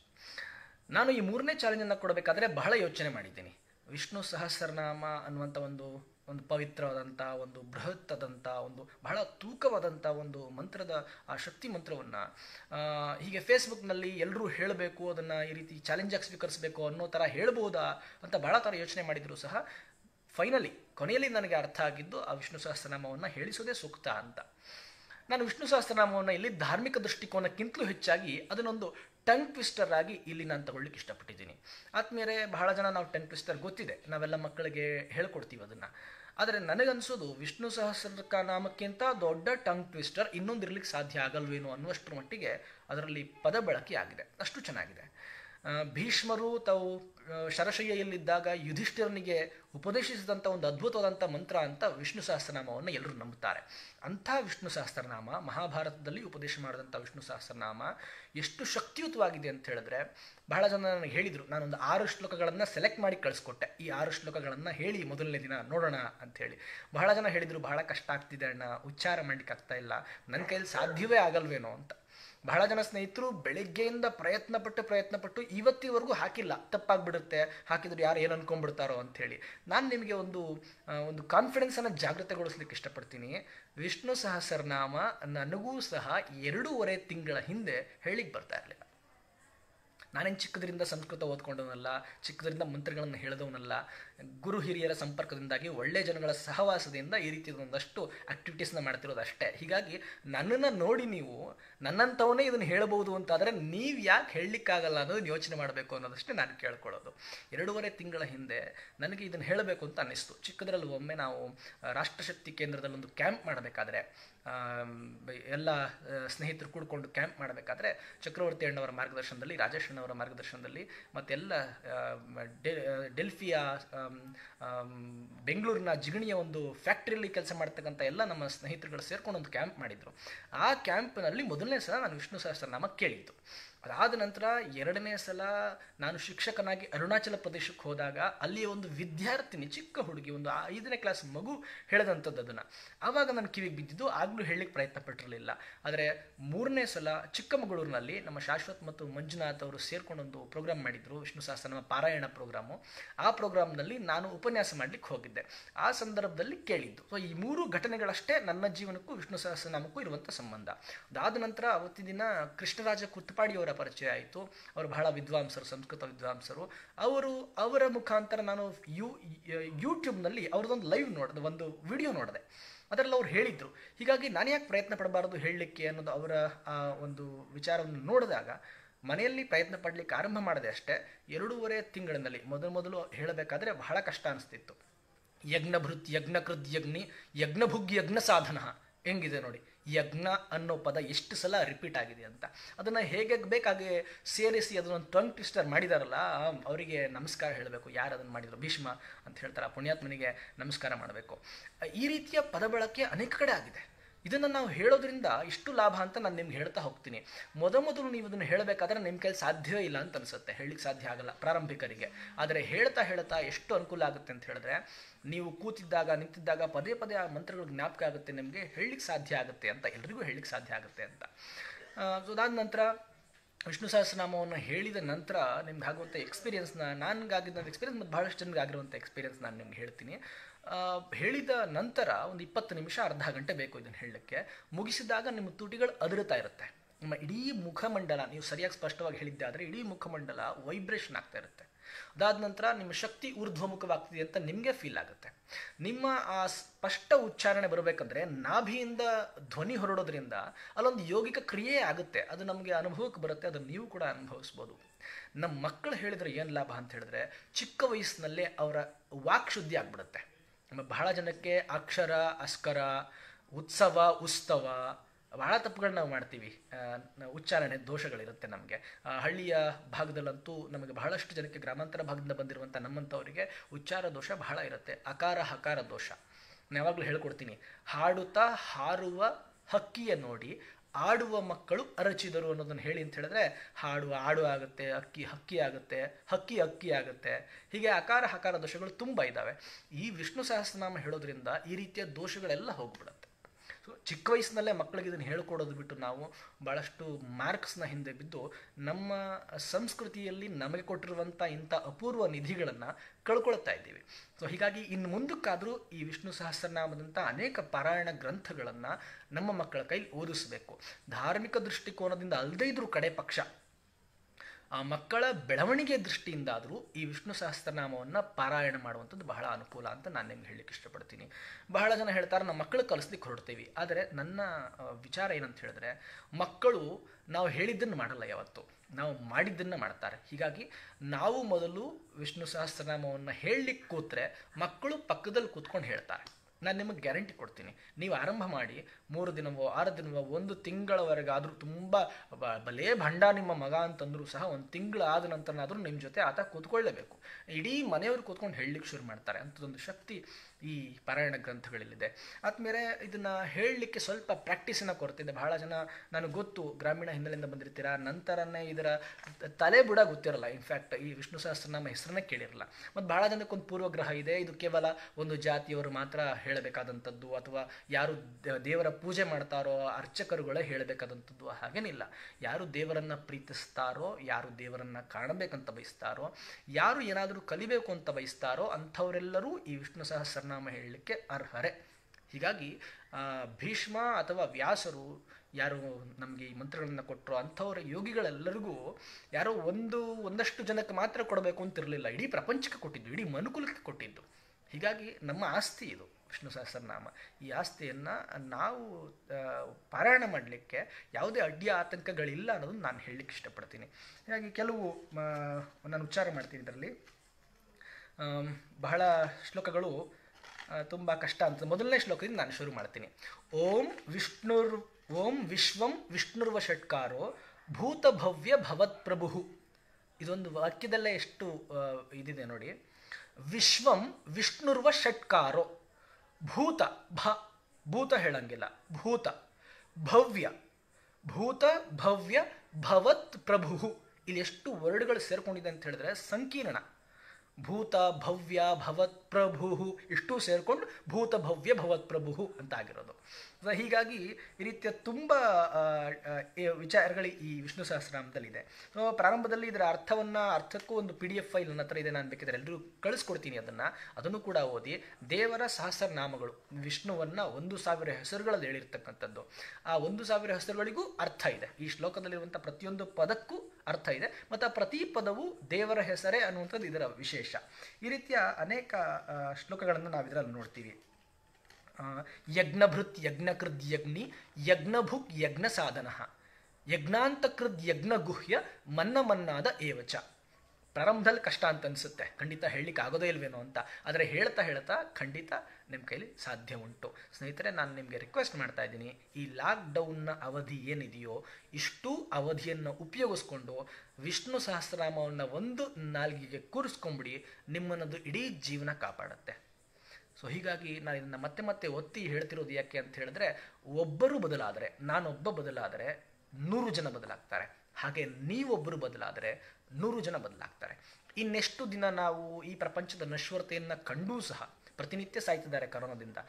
ನಾನು ಈ ಮೂರನೇ ಚಾಲೆಂಜನ್ನು ಕೊಡಬೇಕಾದ್ರೆ ಬಹಳ ಯೋಚನೆ ಮಾಡಿದ್ದೀನಿ ವಿಷ್ಣು ಸಹಸ್ರನಾಮ ಅನ್ನುವಂಥ ಒಂದು ಒಂದು ಪವಿತ್ರವಾದಂಥ ಒಂದು ಬೃಹತ್ತಾದಂಥ ಒಂದು ಬಹಳ ತೂಕವಾದಂಥ ಒಂದು ಮಂತ್ರದ ಆ ಶಕ್ತಿ ಮಂತ್ರವನ್ನು ಹೀಗೆ ಫೇಸ್ಬುಕ್ನಲ್ಲಿ ಎಲ್ಲರೂ ಹೇಳಬೇಕು ಅದನ್ನು ಈ ರೀತಿ ಚಾಲೆಂಜಾಗಿ ಸ್ವೀಕರಿಸಬೇಕು ಅನ್ನೋ ಥರ ಹೇಳ್ಬೋದಾ ಅಂತ ಬಹಳ ಥರ ಯೋಚನೆ ಮಾಡಿದರೂ ಸಹ ಫೈನಲಿ ಕೊನೆಯಲ್ಲಿ ನನಗೆ ಅರ್ಥ ಆಗಿದ್ದು ಆ ವಿಷ್ಣು ಸಹಸ್ರನಾಮವನ್ನು ಹೇಳಿಸೋದೇ ಸೂಕ್ತ ಅಂತ ನಾನು ವಿಷ್ಣು ಸಹಸ್ರನಾಮವನ್ನು ಇಲ್ಲಿ ಧಾರ್ಮಿಕ ದೃಷ್ಟಿಕೋನಕ್ಕಿಂತಲೂ ಹೆಚ್ಚಾಗಿ ಅದನ್ನೊಂದು ಟಂಗ್ ಟ್ವಿಸ್ಟರ್ ಆಗಿ ಇಲ್ಲಿ ನಾನು ತಗೊಳ್ಳಿಕ್ಕೆ ಇಷ್ಟಪಟ್ಟಿದ್ದೀನಿ ಆದ್ಮೇಲೆ ಬಹಳ ಜನ ನಾವು ಟಂಗ್ ಟ್ವಿಸ್ಟರ್ ಗೊತ್ತಿದೆ ನಾವೆಲ್ಲ ಮಕ್ಕಳಿಗೆ ಹೇಳ್ಕೊಡ್ತೀವಿ ಅದನ್ನು ಆದರೆ ನನಗನ್ಸೋದು ವಿಷ್ಣು ಸಹಸ್ರಕ ನಾಮಕ್ಕಿಂತ ದೊಡ್ಡ ಟಂಗ್ ಟ್ವಿಸ್ಟರ್ ಇನ್ನೊಂದು ಇರ್ಲಿಕ್ಕೆ ಸಾಧ್ಯ ಆಗಲ್ವೇನೋ ಅನ್ನುವಷ್ಟರ ಮಟ್ಟಿಗೆ ಅದರಲ್ಲಿ ಪದ ಬಳಕೆ ಆಗಿದೆ ಅಷ್ಟು ಚೆನ್ನಾಗಿದೆ ಆ, ಭೀಷ್ಮರು ತಾವು ಆ, ಶರಶಯ್ಯೆಯಲ್ಲಿದ್ದಾಗ ಯುಧಿಷ್ಠಿರನಿಗೆ ಉಪದೇಶಿಸಿದಂಥ ಒಂದು ಅದ್ಭುತವಾದಂಥ ಮಂತ್ರ ಅಂತ ವಿಷ್ಣು ಸಹಸ್ರನಾಮವನ್ನು ಎಲ್ಲರೂ ನಂಬುತ್ತಾರೆ ಅಂಥ ವಿಷ್ಣು ಸಹಸ್ರನಾಮ ಮಹಾಭಾರತದಲ್ಲಿ ಉಪದೇಶ ಮಾಡಿದಂಥ ವಿಷ್ಣು ಸಹಸ್ರನಾಮ ಎಷ್ಟು ಶಕ್ತಿಯುತವಾಗಿದೆ ಅಂತ ಹೇಳಿದ್ರೆ ಬಹಳ ಜನ ನನಗೆ ಹೇಳಿದರು ನಾನೊಂದು ಆರು ಶ್ಲೋಕಗಳನ್ನು ಸೆಲೆಕ್ಟ್ ಮಾಡಿ ಕಳಿಸ್ಕೊಟ್ಟೆ ಈ ಆರು ಶ್ಲೋಕಗಳನ್ನು ಹೇಳಿ ಮೊದಲನೇ ದಿನ ನೋಡೋಣ ಅಂತ ಹೇಳಿ ಬಹಳ ಜನ ಹೇಳಿದರು ಬಹಳ ಕಷ್ಟ ಆಗ್ತಿದೆ ಅಣ್ಣ ಉಚ್ಚಾರ ಮಾಡ್ಲಿಕ್ಕೆ ಆಗ್ತಾ ಇಲ್ಲ ನನ್ನ ಕೈಯಲ್ಲಿ ಸಾಧ್ಯವೇ ಆಗಲ್ವೇನೋ ಅಂತ ಬಹಳ ಜನ ಸ್ನೇಹಿತರು ಬೆಳಿಗ್ಗೆಯಿಂದ ಪ್ರಯತ್ನ ಪಟ್ಟು ಪ್ರಯತ್ನ ಪಟ್ಟು ಇವತ್ತಿವರೆಗೂ ಹಾಕಿಲ್ಲ ತಪ್ಪಾಗ್ಬಿಡುತ್ತೆ ಹಾಕಿದ್ರೆ ಯಾರು ಏನು ಅನ್ಕೊಂಡ್ಬಿಡ್ತಾರೋ ಅಂತ ಹೇಳಿ ನಾನು ನಿಮಗೆ ಒಂದು ಆ, ಒಂದು ಕಾನ್ಫಿಡೆನ್ಸನ್ನು ಜಾಗೃತಗೊಳಿಸ್ಲಿಕ್ಕೆ ಇಷ್ಟಪಡ್ತೀನಿ ವಿಷ್ಣು ಸಹಸ್ರನಾಮ ನನಗೂ ಸಹ ಎರಡೂವರೆ ತಿಂಗಳ ಹಿಂದೆ ಹೇಳಿಕ್ಕೆ ಬರ್ತಾ ಇರಲಿಲ್ಲ ನಾನೇನು ಚಿಕ್ಕದ್ರಿಂದ ಸಂಸ್ಕೃತ ಓದ್ಕೊಂಡವನಲ್ಲ ಚಿಕ್ಕದ್ರಿಂದ ಮಂತ್ರಗಳನ್ನು ಹೇಳಿದವನಲ್ಲ ಗುರು ಹಿರಿಯರ ಸಂಪರ್ಕದಿಂದಾಗಿ ಒಳ್ಳೆ ಜನಗಳ ಸಹವಾಸದಿಂದ ಈ ರೀತಿ ಒಂದಷ್ಟು ಆಕ್ಟಿವಿಟೀಸ್ನ ಮಾಡ್ತಿರೋದು ಅಷ್ಟೇ ಹೀಗಾಗಿ ನನ್ನನ್ನು ನೋಡಿ ನೀವು ನನ್ನಂಥವನೇ ಇದನ್ನು ಹೇಳಬಹುದು ಅಂತಾದರೆ ನೀವು ಯಾಕೆ ಹೇಳಲಿಕ್ಕಾಗಲ್ಲ ಅನ್ನೋದನ್ನ ಯೋಚನೆ ಮಾಡಬೇಕು ಅನ್ನೋದಷ್ಟೇ ನಾನು ಕೇಳ್ಕೊಳ್ಳೋದು ಎರಡೂವರೆ ತಿಂಗಳ ಹಿಂದೆ ನನಗೆ ಇದನ್ನು ಹೇಳಬೇಕು ಅಂತ ಅನ್ನಿಸ್ತು ಚಿಕ್ಕದ್ರಲ್ಲಿ ಒಮ್ಮೆ ನಾವು ಆ, ರಾಷ್ಟ್ರಶಕ್ತಿ ಕೇಂದ್ರದಲ್ಲಿ ಒಂದು ಕ್ಯಾಂಪ್ ಮಾಡಬೇಕಾದ್ರೆ ಆಮ್, ಬ- ಎಲ್ಲ ಆ, ಸ್ನೇಹಿತರು ಕೂಡ್ಕೊಂಡು ಕ್ಯಾಂಪ್ ಮಾಡಬೇಕಾದ್ರೆ ಚಕ್ರವರ್ತಿ ಅಣ್ಣವರ ಮಾರ್ಗದರ್ಶನದಲ್ಲಿ ರಾಜೇಶ್ ಅಣ್ಣವರ ಮಾರ್ಗದರ್ಶನದಲ್ಲಿ ಮತ್ತೆಲ್ಲ ಆ, ಡೆ- ಆ, ಡೆಲ್ಫಿಯ ಆಮ್, ಆಮ್, ಬೆಂಗಳೂರಿನ ಜಿಗಣಿಯ ಒಂದು ಫ್ಯಾಕ್ಟ್ರಿಯಲ್ಲಿ ಕೆಲಸ ಮಾಡ್ತಕ್ಕಂಥ ಎಲ್ಲ ನಮ್ಮ ಸ್ನೇಹಿತರುಗಳು ಸೇರ್ಕೊಂಡು ಒಂದು ಕ್ಯಾಂಪ್ ಮಾಡಿದರು ಆ ಕ್ಯಾಂಪ್ನಲ್ಲಿ ಮೊದಲನೇ ಸಲ ನಾನು ವಿಷ್ಣು ಸಹಸ್ರನಾಮ ಕೇಳಿದ್ದು ಅದಾದ ನಂತರ ಎರಡನೇ ಸಲ ನಾನು ಶಿಕ್ಷಕನಾಗಿ ಅರುಣಾಚಲ ಪ್ರದೇಶಕ್ಕೆ ಹೋದಾಗ ಅಲ್ಲಿ ಒಂದು ವಿದ್ಯಾರ್ಥಿನಿ ಚಿಕ್ಕ ಹುಡುಗಿ ಒಂದು ಐದನೇ ಕ್ಲಾಸ್ ಮಗು ಹೇಳಿದಂಥದ್ದು ಅದನ್ನು ಆವಾಗ ನನ್ನ ಕಿವಿಗೆ ಬಿದ್ದಿದ್ದು ಆಗಲೂ ಹೇಳಲಿಕ್ಕೆ ಪ್ರಯತ್ನ ಪಟ್ಟಿರಲಿಲ್ಲ ಆದರೆ ಮೂರನೇ ಸಲ ಚಿಕ್ಕಮಗಳೂರಿನಲ್ಲಿ ನಮ್ಮ ಶಾಶ್ವತ್ ಮತ್ತು ಮಂಜುನಾಥ್ ಅವರು ಸೇರ್ಕೊಂಡು ಒಂದು ಪ್ರೋಗ್ರಾಮ್ ಮಾಡಿದ್ರು ವಿಷ್ಣು ಸಹಸ್ರನಾಮ ಪಾರಾಯಣ ಪ್ರೋಗ್ರಾಮು ಆ ಪ್ರೋಗ್ರಾಮ್ನಲ್ಲಿ ನಾನು ಉಪನ್ಯಾಸ ಮಾಡಲಿಕ್ಕೆ ಹೋಗಿದ್ದೆ ಆ ಸಂದರ್ಭದಲ್ಲಿ ಕೇಳಿದ್ದು ಸೊ ಈ ಮೂರು ಘಟನೆಗಳಷ್ಟೇ ನನ್ನ ಜೀವನಕ್ಕೂ ವಿಷ್ಣು ಸಹಸ್ರನಾಮಕ್ಕೂ ಇರುವಂಥ ಸಂಬಂಧ ಅದಾದ ನಂತರ ಅವತ್ತಿನ ದಿನ ಕೃಷ್ಣರಾಜ ಕುರ್ತಪಾಡಿಯವರ ಪರಿಚಯ ಆಯಿತು ಅವರು ಬಹಳ ವಿದ್ವಾಂಸರು ಸಂಸ್ಕೃತ ವಿದ್ವಾಂಸರು ಅವರು ಅವರ ಮುಖಾಂತರ ನಾನು ಯೂ ಯೂಟ್ಯೂಬ್ನಲ್ಲಿ ಅವ್ರದ್ದೊಂದು ಲೈವ್ ನೋಡಿದೆ ಒಂದು ವಿಡಿಯೋ ನೋಡಿದೆ ಅದರಲ್ಲಿ ಅವ್ರು ಹೇಳಿದರು ಹೀಗಾಗಿ ನಾನು ಯಾಕೆ ಪ್ರಯತ್ನ ಪಡಬಾರದು ಹೇಳಲಿಕ್ಕೆ ಅನ್ನೋದು ಅವರ ಆ ಒಂದು ವಿಚಾರವನ್ನು ನೋಡಿದಾಗ ಮನೆಯಲ್ಲಿ ಪ್ರಯತ್ನ ಪಡಲಿಕ್ಕೆ ಆರಂಭ ಮಾಡಿದೆ ಅಷ್ಟೇ ಎರಡೂವರೆ ತಿಂಗಳಿನಲ್ಲಿ ಮೊದಲು ಮೊದಲು ಹೇಳಬೇಕಾದ್ರೆ ಬಹಳ ಕಷ್ಟ ಅನಿಸ್ತಿತ್ತು ಯಜ್ಞಭೃತ್ ಯಜ್ಞಕೃದ್ ಯಜ್ಞಿ ಯಜ್ಞಭುಗ್ ಯಜ್ಞ ಸಾಧನ ಹೆಂಗಿದೆ ನೋಡಿ ಯಜ್ಞ ಅನ್ನೋ ಪದ ಎಷ್ಟು ಸಲ ರಿಪೀಟ್ ಆಗಿದೆ ಅಂತ ಅದನ್ನು ಹೇಗೆ ಬೇಕಾಗಿ ಸೇರಿಸಿ ಅದನ್ನೊಂದು ಟಂಗ್ ಟ್ವಿಸ್ಟರ್ ಮಾಡಿದಾರಲ್ಲ ಅವರಿಗೆ ನಮಸ್ಕಾರ ಹೇಳಬೇಕು ಯಾರು ಅದನ್ನು ಮಾಡಿದ್ರು ಭೀಷ್ಮ ಅಂತ ಹೇಳ್ತಾರೆ ಆ ಪುಣ್ಯಾತ್ಮನಿಗೆ ನಮಸ್ಕಾರ ಮಾಡಬೇಕು ಈ ರೀತಿಯ ಪದ ಬಳಕೆ ಅನೇಕ ಕಡೆ ಆಗಿದೆ ಇದನ್ನು ನಾವು ಹೇಳೋದ್ರಿಂದ ಇಷ್ಟು ಲಾಭ ಅಂತ ನಾನು ನಿಮ್ಗೆ ಹೇಳ್ತಾ ಹೋಗ್ತೀನಿ ಮೊದಮೊದಲು ನೀವು ಇದನ್ನು ಹೇಳಬೇಕಾದ್ರೆ ನಿಮ್ಮ ಕೈಲಿ ಸಾಧ್ಯವೇ ಇಲ್ಲ ಅಂತ ಅನಿಸುತ್ತೆ ಹೇಳಲಿಕ್ಕೆ ಸಾಧ್ಯ ಆಗಲ್ಲ ಪ್ರಾರಂಭಿಕರಿಗೆ ಆದರೆ ಹೇಳ್ತಾ ಹೇಳ್ತಾ ಎಷ್ಟು ಅನುಕೂಲ ಆಗುತ್ತೆ ಅಂತ ಹೇಳಿದ್ರೆ ನೀವು ಕೂತಿದ್ದಾಗ ನಿಂತಿದ್ದಾಗ ಪದೇ ಪದೇ ಆ ಮಂತ್ರಗಳು ಜ್ಞಾಪಕ ಆಗುತ್ತೆ ನಿಮಗೆ ಹೇಳಲಿಕ್ಕೆ ಸಾಧ್ಯ ಆಗುತ್ತೆ ಅಂತ ಎಲ್ರಿಗೂ ಹೇಳಲಿಕ್ಕೆ ಸಾಧ್ಯ ಆಗುತ್ತೆ ಅಂತ ಸೊ ಅದಾದ ನಂತರ ವಿಷ್ಣು ಸಹಸ್ರನಾಮವನ್ನು ಹೇಳಿದ ನಂತರ ನಿಮ್ಗೆ ಆಗುವಂಥ ಎಕ್ಸ್ಪೀರಿಯನ್ಸ್ನ ನನಗಾಗಿದ್ದ ಎಕ್ಸ್ಪೀರಿಯನ್ಸ್ ಮತ್ತು ಭಾಳಷ್ಟು ಜನರಿಗೆ ಆಗಿರುವಂಥ ಎಕ್ಸ್ಪೀರಿಯನ್ಸ್ ನಾನು ನಿಮ್ಗೆ ಹೇಳ್ತೀನಿ ಆ, ಹೇಳಿದ ನಂತರ ಒಂದು ಇಪ್ಪತ್ತು ನಿಮಿಷ ಅರ್ಧ ಗಂಟೆ ಬೇಕು ಇದನ್ನು ಹೇಳಲಿಕ್ಕೆ ಮುಗಿಸಿದಾಗ ನಿಮ್ಮ ತುಟಿಗಳು ಅದುರುತ್ತಾ ಇರುತ್ತೆ ನಿಮ್ಮ ಇಡೀ ಮುಖಮಂಡಲ ನೀವು ಸರಿಯಾಗಿ ಸ್ಪಷ್ಟವಾಗಿ ಹೇಳಿದ್ದೆ ಆದರೆ ಇಡೀ ಮುಖಮಂಡಲ ವೈಬ್ರೇಷನ್ ಆಗ್ತಾ ಇರುತ್ತೆ ಅದಾದ ನಂತರ ನಿಮ್ಮ ಶಕ್ತಿ ಊರ್ಧ್ವಮುಖವಾಗ್ತಿದೆ ಅಂತ ನಿಮಗೆ ಫೀಲ್ ಆಗುತ್ತೆ ನಿಮ್ಮ ಆ ಸ್ಪಷ್ಟ ಉಚ್ಚಾರಣೆ ಬರಬೇಕಂದ್ರೆ ನಾಭಿಯಿಂದ ಧ್ವನಿ ಹೊರಡೋದ್ರಿಂದ ಅಲ್ಲೊಂದು ಯೋಗಿಕ ಕ್ರಿಯೆ ಆಗುತ್ತೆ ಅದು ನಮಗೆ ಅನುಭವಕ್ಕೆ ಬರುತ್ತೆ ಅದನ್ನು ನೀವು ಕೂಡ ಅನುಭವಿಸ್ಬೋದು ನಮ್ಮ ಮಕ್ಕಳು ಹೇಳಿದ್ರೆ ಏನು ಲಾಭ ಅಂತ ಹೇಳಿದ್ರೆ ಚಿಕ್ಕ ವಯಸ್ಸಿನಲ್ಲೇ ಅವರ ವಾಕ್ ಶುದ್ಧಿ ಆಗ್ಬಿಡುತ್ತೆ ನಮ್ಮ ಬಹಳ ಜನಕ್ಕೆ ಅಕ್ಷರ ಅಸ್ಕರ ಉತ್ಸವ ಉತ್ಸವ ಬಹಳ ತಪ್ಪುಗಳನ್ನ ನಾವು ಮಾಡ್ತೀವಿ ಆ, ನ- ಉಚ್ಚಾರಣೆ ದೋಷಗಳಿರುತ್ತೆ ನಮಗೆ ಹಳ್ಳಿಯ ಭಾಗದಲ್ಲಂತೂ ನಮಗೆ ಬಹಳಷ್ಟು ಜನಕ್ಕೆ ಗ್ರಾಮಾಂತರ ಭಾಗದಿಂದ ಬಂದಿರುವಂಥ ನಮ್ಮಂಥವರಿಗೆ ಉಚ್ಚಾರ ದೋಷ ಬಹಳ ಇರುತ್ತೆ ಅಕಾರ ಹಕಾರ ದೋಷ ನಾನು ಯಾವಾಗಲೂ ಹೇಳ್ಕೊಡ್ತೀನಿ ಹಾಡುತ್ತಾ ಹಾರುವ ಹಕ್ಕಿಯ ನೋಡಿ ಆಡುವ ಮಕ್ಕಳು ಅರಚಿದರು ಅನ್ನೋದನ್ನು ಹೇಳಿ ಅಂತ ಹೇಳಿದ್ರೆ ಹಾಡು ಆಡು ಆಗುತ್ತೆ ಅಕ್ಕಿ ಹಕ್ಕಿ ಆಗುತ್ತೆ ಹಕ್ಕಿ ಅಕ್ಕಿ ಆಗುತ್ತೆ ಹೀಗೆ ಅಕಾರ ಹಕಾರ ದೋಷಗಳು ತುಂಬ ಇದ್ದಾವೆ ಈ ವಿಷ್ಣು ಸಹಸ್ರನಾಮ ಹೇಳೋದ್ರಿಂದ ಈ ರೀತಿಯ ದೋಷಗಳೆಲ್ಲ ಹೋಗ್ಬಿಡುತ್ತೆ ಸೊ ಚಿಕ್ಕ ವಯಸ್ಸಿನಲ್ಲೇ ಮಕ್ಕಳಿಗೆ ಇದನ್ನು ಹೇಳ್ಕೊಡೋದು ಬಿಟ್ಟು ನಾವು ಭಾಳಷ್ಟು ಮಾರ್ಕ್ಸ್ನ ಹಿಂದೆ ಬಿದ್ದು ನಮ್ಮ ಸಂಸ್ಕೃತಿಯಲ್ಲಿ ನಮಗೆ ಕೊಟ್ಟಿರುವಂಥ ಇಂಥ ಅಪೂರ್ವ ನಿಧಿಗಳನ್ನು ಕಳ್ಕೊಳ್ತಾ ಇದ್ದೀವಿ ಸೊ ಹೀಗಾಗಿ ಇನ್ನು ಮುಂದಕ್ಕಾದರೂ ಈ ವಿಷ್ಣು ಸಹಸ್ರನಾಮದಂಥ ಅನೇಕ ಪಾರಾಯಣ ಗ್ರಂಥಗಳನ್ನು ನಮ್ಮ ಮಕ್ಕಳ ಕೈಲಿ ಓದಿಸಬೇಕು ಧಾರ್ಮಿಕ ದೃಷ್ಟಿಕೋನದಿಂದ ಅಲ್ಲದೇ ಇದ್ರೂ ಕಡೆ ಪಕ್ಷ ಆ ಮಕ್ಕಳ ಬೆಳವಣಿಗೆ ದೃಷ್ಟಿಯಿಂದಾದರೂ ಈ ವಿಷ್ಣು ಸಹಸ್ರನಾಮವನ್ನು ಪಾರಾಯಣ ಮಾಡುವಂಥದ್ದು ಬಹಳ ಅನುಕೂಲ ಅಂತ ನಾನು ನಿಮ್ಗೆ ಹೇಳಲಿಕ್ಕೆ ಇಷ್ಟಪಡ್ತೀನಿ ಬಹಳ ಜನ ಹೇಳ್ತಾರೆ ನಮ್ಮ ಮಕ್ಕಳು ಕಲಿಸ್ಲಿಕ್ಕೆ ಹೊರಡ್ತೀವಿ ಆದರೆ ನನ್ನ ಆ, ವಿಚಾರ ಏನಂತ ಹೇಳಿದ್ರೆ ಮಕ್ಕಳು ನಾವು ಹೇಳಿದ್ದನ್ನು ಮಾಡಲ್ಲ ಯಾವತ್ತು ನಾವು ಮಾಡಿದ್ದನ್ನು ಮಾಡ್ತಾರೆ ಹೀಗಾಗಿ ನಾವು ಮೊದಲು ವಿಷ್ಣು ಸಹಸ್ರನಾಮವನ್ನು ಹೇಳಲಿಕ್ಕೆ ಕೂತ್ರೆ ಮಕ್ಕಳು ಪಕ್ಕದಲ್ಲಿ ಕೂತ್ಕೊಂಡು ಹೇಳ್ತಾರೆ ನಾನು ನಿಮಗೆ ಗ್ಯಾರಂಟಿ ಕೊಡ್ತೀನಿ ನೀವು ಆರಂಭ ಮಾಡಿ ಮೂರು ದಿನವೋ ಆರು ದಿನವೋ ಒಂದು ತಿಂಗಳವರೆಗಾದರೂ ತುಂಬ ಬ- ಬಲೇ ಭಂಡ ನಿಮ್ಮ ಮಗ ಅಂತಂದರೂ ಸಹ ಒಂದು ತಿಂಗಳು ಆದ ನಂತರನಾದರೂ ನಿಮ್ಮ ಜೊತೆ ಆತ ಕೂತ್ಕೊಳ್ಳೇಬೇಕು ಇಡೀ ಮನೆಯವರು ಕೂತ್ಕೊಂಡು ಹೇಳಲಿಕ್ಕೆ ಶುರು ಮಾಡ್ತಾರೆ ಅಂಥದ್ದೊಂದು ಶಕ್ತಿ ಈ ಪಾರಾಯಣ ಗ್ರಂಥಗಳಲ್ಲಿದೆ ಆದ್ಮೇಲೆ ಇದನ್ನು ಹೇಳಲಿಕ್ಕೆ ಸ್ವಲ್ಪ ಪ್ರಾಕ್ಟೀಸಿನ ಕೊರತೆ ಇದೆ ಬಹಳ ಜನ ನನಗೆ ಗೊತ್ತು ಗ್ರಾಮೀಣ ಹಿನ್ನೆಲೆಯಿಂದ ಬಂದಿರ್ತೀರಾ ನಂತರನೇ ಇದರ ತಲೆ ಬುಡ ಗೊತ್ತಿರಲ್ಲ ಇನ್ಫ್ಯಾಕ್ಟ್ ಈ ವಿಷ್ಣು ಸಹಸ್ರನಾಮ ಹೆಸರನ್ನೇ ಕೇಳಿರಲ್ಲ ಮತ್ತು ಬಹಳ ಜನಕ್ಕೆ ಒಂದು ಪೂರ್ವಗ್ರಹ ಇದೆ ಇದು ಕೇವಲ ಒಂದು ಜಾತಿಯವರು ಮಾತ್ರ ಹೇಳಬೇಕಾದಂಥದ್ದು ಅಥವಾ ಯಾರು ದ- ದೇವರ ಪೂಜೆ ಮಾಡ್ತಾರೋ ಅರ್ಚಕರುಗಳೇ ಹೇಳಬೇಕಾದಂಥದ್ದು ಹಾಗೇನಿಲ್ಲ ಯಾರು ದೇವರನ್ನ ಪ್ರೀತಿಸ್ತಾರೋ ಯಾರು ದೇವರನ್ನ ಕಾಣಬೇಕಂತ ಬಯಸ್ತಾರೋ ಯಾರು ಏನಾದರೂ ಕಲಿಬೇಕು ಅಂತ ಬಯಸ್ತಾರೋ ಅಂಥವರೆಲ್ಲರೂ ಈ ವಿಷ್ಣು ಸಹಸ್ರನಾಮ ಹೇಳಲಿಕ್ಕೆ ಅರ್ಹರೇ ಹೀಗಾಗಿ ಆ, ಭೀಷ್ಮ ಅಥವಾ ವ್ಯಾಸರು ಯಾರು ನಮಗೆ ಈ ಮಂತ್ರಗಳನ್ನು ಕೊಟ್ಟರು ಅಂಥವರ ಯೋಗಿಗಳೆಲ್ಲರಿಗೂ ಯಾರೋ ಒಂದು ಒಂದಷ್ಟು ಜನಕ್ಕೆ ಮಾತ್ರ ಕೊಡಬೇಕು ಅಂತಿರಲಿಲ್ಲ ಇಡೀ ಪ್ರಪಂಚಕ್ಕೆ ಕೊಟ್ಟಿದ್ದು ಇಡೀ ಮನುಕುಲಕ್ಕೆ ಕೊಟ್ಟಿದ್ದು ಹೀಗಾಗಿ ನಮ್ಮ ಆಸ್ತಿ ಇದು ವಿಷ್ಣು ಸಹಸ್ರನಾಮ ಈ ಆಸ್ತಿಯನ್ನು ನಾವು ಆ, ಪಾರಾಯಣ ಮಾಡಲಿಕ್ಕೆ ಯಾವುದೇ ಅಡ್ಡಿ ಆತಂಕಗಳಿಲ್ಲ ಅನ್ನೋದನ್ನು ನಾನು ಹೇಳಲಿಕ್ಕೆ ಇಷ್ಟಪಡ್ತೀನಿ ಹೀಗಾಗಿ ಕೆಲವು ಆ, ನಾನು ಉಚ್ಚಾರ ಮಾಡ್ತೀನಿ ಇದರಲ್ಲಿ ಆಮ್, ಬಹಳ ಶ್ಲೋಕಗಳು ತುಂಬ ಕಷ್ಟ ಅಂತ ಮೊದಲನೇ ಶ್ಲೋಕದಿಂದ ನಾನು ಶುರು ಮಾಡ್ತೀನಿ ಓಂ ವಿಷ್ಣುರ್ ಓಂ ವಿಶ್ವಂ ವಿಷ್ಣುರ್ವ ಷಟ್ಕಾರೋ ಭೂತಭವ್ಯ ಭವತ್ಪ್ರಭು ಇದೊಂದು ವಾಕ್ಯದಲ್ಲೇ ಎಷ್ಟು ಆ, ಇದಿದೆ ನೋಡಿ ವಿಶ್ವಂ ವಿಷ್ಣುರ್ವ ಷಟ್ಕಾರೋ ಭೂತ ಭ ಭೂತ ಹೇಳಂಗಿಲ್ಲ ಭೂತ ಭವ್ಯ ಭೂತ ಭವ್ಯ ಭವತ್ ಪ್ರಭು ಇಲ್ಲಿ ಎಷ್ಟು ವರ್ಡ್ಗಳು ಸೇರ್ಕೊಂಡಿದೆ ಅಂತ ಹೇಳಿದ್ರೆ ಸಂಕೀರ್ಣ ಭೂತ ಭವ್ಯ ಭವತ್ ಪ್ರಭು ಇಷ್ಟು ಸೇರ್ಕೊಂಡು ಭೂತ ಭವ್ಯ ಭವತ್ ಪ್ರಭು ಅಂತ ಆಗಿರೋದು ಸೊ ಹೀಗಾಗಿ ಈ ರೀತಿಯ ತುಂಬ ಆ, ಆ, ಈ ವಿಚಾರಗಳು ಈ ವಿಷ್ಣು ಸಹಸ್ರನಾಮದಲ್ಲಿದೆ ಸೊ ಪ್ರಾರಂಭದಲ್ಲಿ ಇದರ ಅರ್ಥವನ್ನು ಅರ್ಥಕ್ಕೂ ಒಂದು ಪಿ ಡಿ ಎಫ್ ಫೈಲ್ ನನ್ನ ಹತ್ರ ಇದೆ ನಾನು ಬೇಕಿದ್ರೆ ಎಲ್ಲರೂ ಕಳಿಸ್ಕೊಡ್ತೀನಿ ಅದನ್ನು ಅದನ್ನು ಕೂಡ ಓದಿ ದೇವರ ಸಹಸ್ರನಾಮಗಳು ವಿಷ್ಣುವನ್ನು ಒಂದು ಸಾವಿರ ಹೆಸರುಗಳಲ್ಲಿ ಹೇಳಿರ್ತಕ್ಕಂಥದ್ದು ಆ ಒಂದು ಸಾವಿರ ಹೆಸರುಗಳಿಗೂ ಅರ್ಥ ಇದೆ ಈ ಶ್ಲೋಕದಲ್ಲಿರುವಂಥ ಪ್ರತಿಯೊಂದು ಪದಕ್ಕೂ ಅರ್ಥ ಇದೆ ಮತ್ತು ಆ ಪ್ರತಿ ಪದವು ದೇವರ ಹೆಸರೇ ಅನ್ನುವಂಥದ್ದು ಇದರ ವಿಶೇಷ ಈ ರೀತಿಯ ಅನೇಕ ಆ, ಶ್ಲೋಕಗಳನ್ನು ನಾವು ಇದರಲ್ಲಿ ನೋಡ್ತೀವಿ ಆ, ಯಜ್ಞಭೃತ್ ಯಜ್ಞಕೃದ್ ಯಜ್ಞಿ ಯಜ್ಞಭುಕ್ ಯಜ್ಞ ಸಾಧನ ಯಜ್ಞಾಂತಕೃದ್ ಯಜ್ಞಗುಹ್ಯ ಮನ್ನ ಮನ್ನಾದ ಏವಚ ಪ್ರಾರಂಭದಲ್ಲಿ ಕಷ್ಟ ಅಂತ ಅನಿಸುತ್ತೆ ಖಂಡಿತ ಹೇಳಲಿಕ್ಕೆ ಆಗೋದೇ ಇಲ್ವೇನೋ ಅಂತ ಆದರೆ ಹೇಳ್ತಾ ಹೇಳ್ತಾ ಖಂಡಿತ ನಿಮ್ಮ ಕೈಲಿ ಸಾಧ್ಯ ಉಂಟು ಸ್ನೇಹಿತರೆ ನಾನು ನಿಮಗೆ ರಿಕ್ವೆಸ್ಟ್ ಮಾಡ್ತಾ ಇದ್ದೀನಿ ಈ ಲಾಕ್ಡೌನ್ನ ಅವಧಿ ಏನಿದೆಯೋ ಇಷ್ಟು ಅವಧಿಯನ್ನು ಉಪಯೋಗಿಸ್ಕೊಂಡು ವಿಷ್ಣು ಸಹಸ್ರನಾಮವನ್ನು ಒಂದು ನಾಲ್ಗಿಗೆ ಕೂರಿಸ್ಕೊಂಬಿಡಿ ನಿಮ್ಮನ್ನದು ಇಡೀ ಜೀವನ ಕಾಪಾಡುತ್ತೆ ಸೊ ಹೀಗಾಗಿ ನಾನು ಇದನ್ನು ಮತ್ತೆ ಮತ್ತೆ ಒತ್ತಿ ಹೇಳ್ತಿರೋದು ಯಾಕೆ ಅಂತ ಹೇಳಿದ್ರೆ ಒಬ್ಬರು ಬದಲಾದರೆ ನಾನೊಬ್ಬ ಬದಲಾದರೆ ನೂರು ಜನ ಬದಲಾಗ್ತಾರೆ ಹಾಗೆ ನೀವೊಬ್ಬರು ಬದಲಾದರೆ ನೂರು ಜನ ಬದಲಾಗ್ತಾರೆ ಇನ್ನೆಷ್ಟು ದಿನ ನಾವು ಈ ಪ್ರಪಂಚದ ನಶ್ವರತೆಯನ್ನು ಕಂಡೂ ಸಹ ಪ್ರತಿನಿತ್ಯ ಸಾಯ್ತಿದ್ದಾರೆ ಕರೋನಾದಿಂದ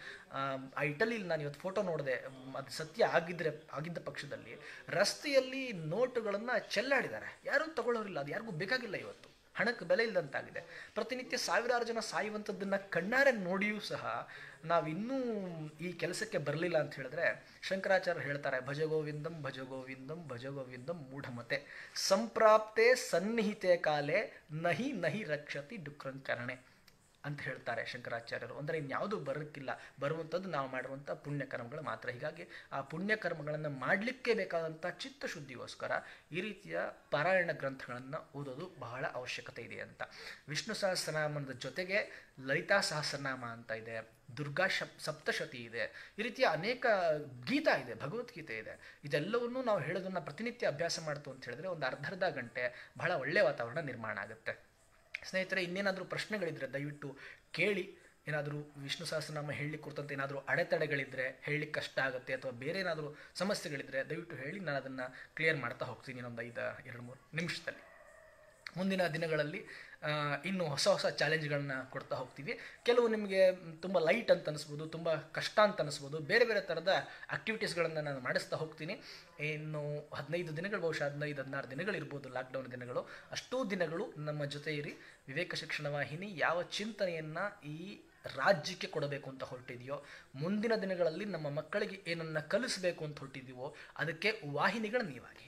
ಆ ಇಟಲಿಲಿ ನಾನು ಇವತ್ತು ಫೋಟೋ ನೋಡಿದೆ ಅದು ಸತ್ಯ ಆಗಿದ್ದರೆ ಆಗಿದ್ದ ಪಕ್ಷದಲ್ಲಿ ರಸ್ತೆಯಲ್ಲಿ ನೋಟುಗಳನ್ನು ಚೆಲ್ಲಾಡಿದ್ದಾರೆ ಯಾರೂ ತಗೊಳ್ಳೋರಿಲ್ಲ ಅದು ಯಾರಿಗೂ ಬೇಕಾಗಿಲ್ಲ ಇವತ್ತು ಹಣಕ್ಕೆ ಬೆಲೆ ಇಲ್ಲದಂತಾಗಿದೆ ಪ್ರತಿನಿತ್ಯ ಸಾವಿರಾರು ಜನ ಸಾಯುವಂಥದ್ದನ್ನು ಕಣ್ಣಾರೆ ನೋಡಿಯೂ ಸಹ ನಾವಿನ್ನೂ ಈ ಕೆಲಸಕ್ಕೆ ಬರಲಿಲ್ಲ ಅಂತ ಹೇಳಿದ್ರೆ ಶಂಕರಾಚಾರ್ಯ ಹೇಳ್ತಾರೆ ಭಜಗೋವಿಂದಂ ಭಜಗೋವಿಂದಂ ಭಜಗೋವಿಂದಂ ಮೂಢಮತೆ ಸಂಪ್ರಾಪ್ತೆ ಸನ್ನಿಹಿತೆ ಕಾಲೇ ನಹಿ ನಹಿ ರಕ್ಷತಿ ಡುಕ್ರಂಕರಣೆ ಅಂತ ಹೇಳ್ತಾರೆ ಶಂಕರಾಚಾರ್ಯರು ಅಂದರೆ ಇನ್ಯಾವುದು ಬರೋಕ್ಕಿಲ್ಲ ಬರುವಂಥದ್ದು ನಾವು ಮಾಡಿರುವಂಥ ಪುಣ್ಯಕರ್ಮಗಳು ಮಾತ್ರ ಹೀಗಾಗಿ ಆ ಪುಣ್ಯಕರ್ಮಗಳನ್ನು ಮಾಡಲಿಕ್ಕೆ ಬೇಕಾದಂಥ ಚಿತ್ತಶುದ್ಧಿಗೋಸ್ಕರ ಈ ರೀತಿಯ ಪಾರಾಯಣ ಗ್ರಂಥಗಳನ್ನು ಓದೋದು ಬಹಳ ಅವಶ್ಯಕತೆ ಇದೆ ಅಂತ ವಿಷ್ಣು ಸಹಸ್ರನಾಮದ ಜೊತೆಗೆ ಲಲಿತಾ ಸಹಸ್ರನಾಮ ಅಂತ ಇದೆ ದುರ್ಗಾ ಶಪ್ ಸಪ್ತಶತಿ ಇದೆ ಈ ರೀತಿಯ ಅನೇಕ ಗೀತಾ ಇದೆ ಭಗವದ್ಗೀತೆ ಇದೆ ಇದೆಲ್ಲವನ್ನೂ ನಾವು ಹೇಳೋದನ್ನು ಪ್ರತಿನಿತ್ಯ ಅಭ್ಯಾಸ ಮಾಡ್ತು ಅಂತ ಹೇಳಿದ್ರೆ ಒಂದು ಅರ್ಧ ಅರ್ಧ ಗಂಟೆ ಬಹಳ ಒಳ್ಳೆಯ ವಾತಾವರಣ ನಿರ್ಮಾಣ ಆಗುತ್ತೆ ಸ್ನೇಹಿತರೆ ಇನ್ನೇನಾದರೂ ಪ್ರಶ್ನೆಗಳಿದ್ರೆ ದಯವಿಟ್ಟು ಕೇಳಿ ಏನಾದರೂ ವಿಷ್ಣು ಸಹಸ್ರನಾಮ ಹೇಳಲಿಕ್ಕೆ ಕುರಿತಂತೆ ಏನಾದರೂ ಅಡೆತಡೆಗಳಿದ್ದರೆ ಹೇಳಲಿಕ್ಕೆ ಕಷ್ಟ ಆಗುತ್ತೆ ಅಥವಾ ಬೇರೆ ಏನಾದರೂ ಸಮಸ್ಯೆಗಳಿದ್ದರೆ ದಯವಿಟ್ಟು ಹೇಳಿ ನಾನು ಅದನ್ನು ಕ್ಲಿಯರ್ ಮಾಡ್ತಾ ಹೋಗ್ತೀನಿ ಇನ್ನೊಂದು ಐದು ಎರಡು ಮೂರು ನಿಮಿಷದಲ್ಲಿ ಮುಂದಿನ ದಿನಗಳಲ್ಲಿ ಇನ್ನು ಹೊಸ ಹೊಸ ಚಾಲೆಂಜ್ಗಳನ್ನ ಕೊಡ್ತಾ ಹೋಗ್ತೀವಿ ಕೆಲವು ನಿಮಗೆ ತುಂಬ ಲೈಟ್ ಅಂತ ಅನಿಸ್ಬೋದು ತುಂಬ ಕಷ್ಟ ಅಂತ ಅನಿಸ್ಬೋದು ಬೇರೆ ಬೇರೆ ಥರದ ಆ್ಯಕ್ಟಿವಿಟೀಸ್ಗಳನ್ನು ನಾನು ಮಾಡಿಸ್ತಾ ಹೋಗ್ತೀನಿ ಇನ್ನು ಹದಿನೈದು ದಿನಗಳು ಬಹುಶಃ ಹದಿನೈದು ಹದಿನಾರು ದಿನಗಳಿರ್ಬೋದು ಲಾಕ್ಡೌನ್ ದಿನಗಳು ಅಷ್ಟೂ ದಿನಗಳು ನಮ್ಮ ಜೊತೆ ಇರಿ ವಿವೇಕ ಶಿಕ್ಷಣ ವಾಹಿನಿ ಯಾವ ಚಿಂತನೆಯನ್ನು ಈ ರಾಜ್ಯಕ್ಕೆ ಕೊಡಬೇಕು ಅಂತ ಹೊರಟಿದೆಯೋ ಮುಂದಿನ ದಿನಗಳಲ್ಲಿ ನಮ್ಮ ಮಕ್ಕಳಿಗೆ ಏನನ್ನು ಕಲಿಸಬೇಕು ಅಂತ ಹೊರಟಿದೀವೋ ಅದಕ್ಕೆ ವಾಹಿನಿಗಳು ನೀವಾಗಿ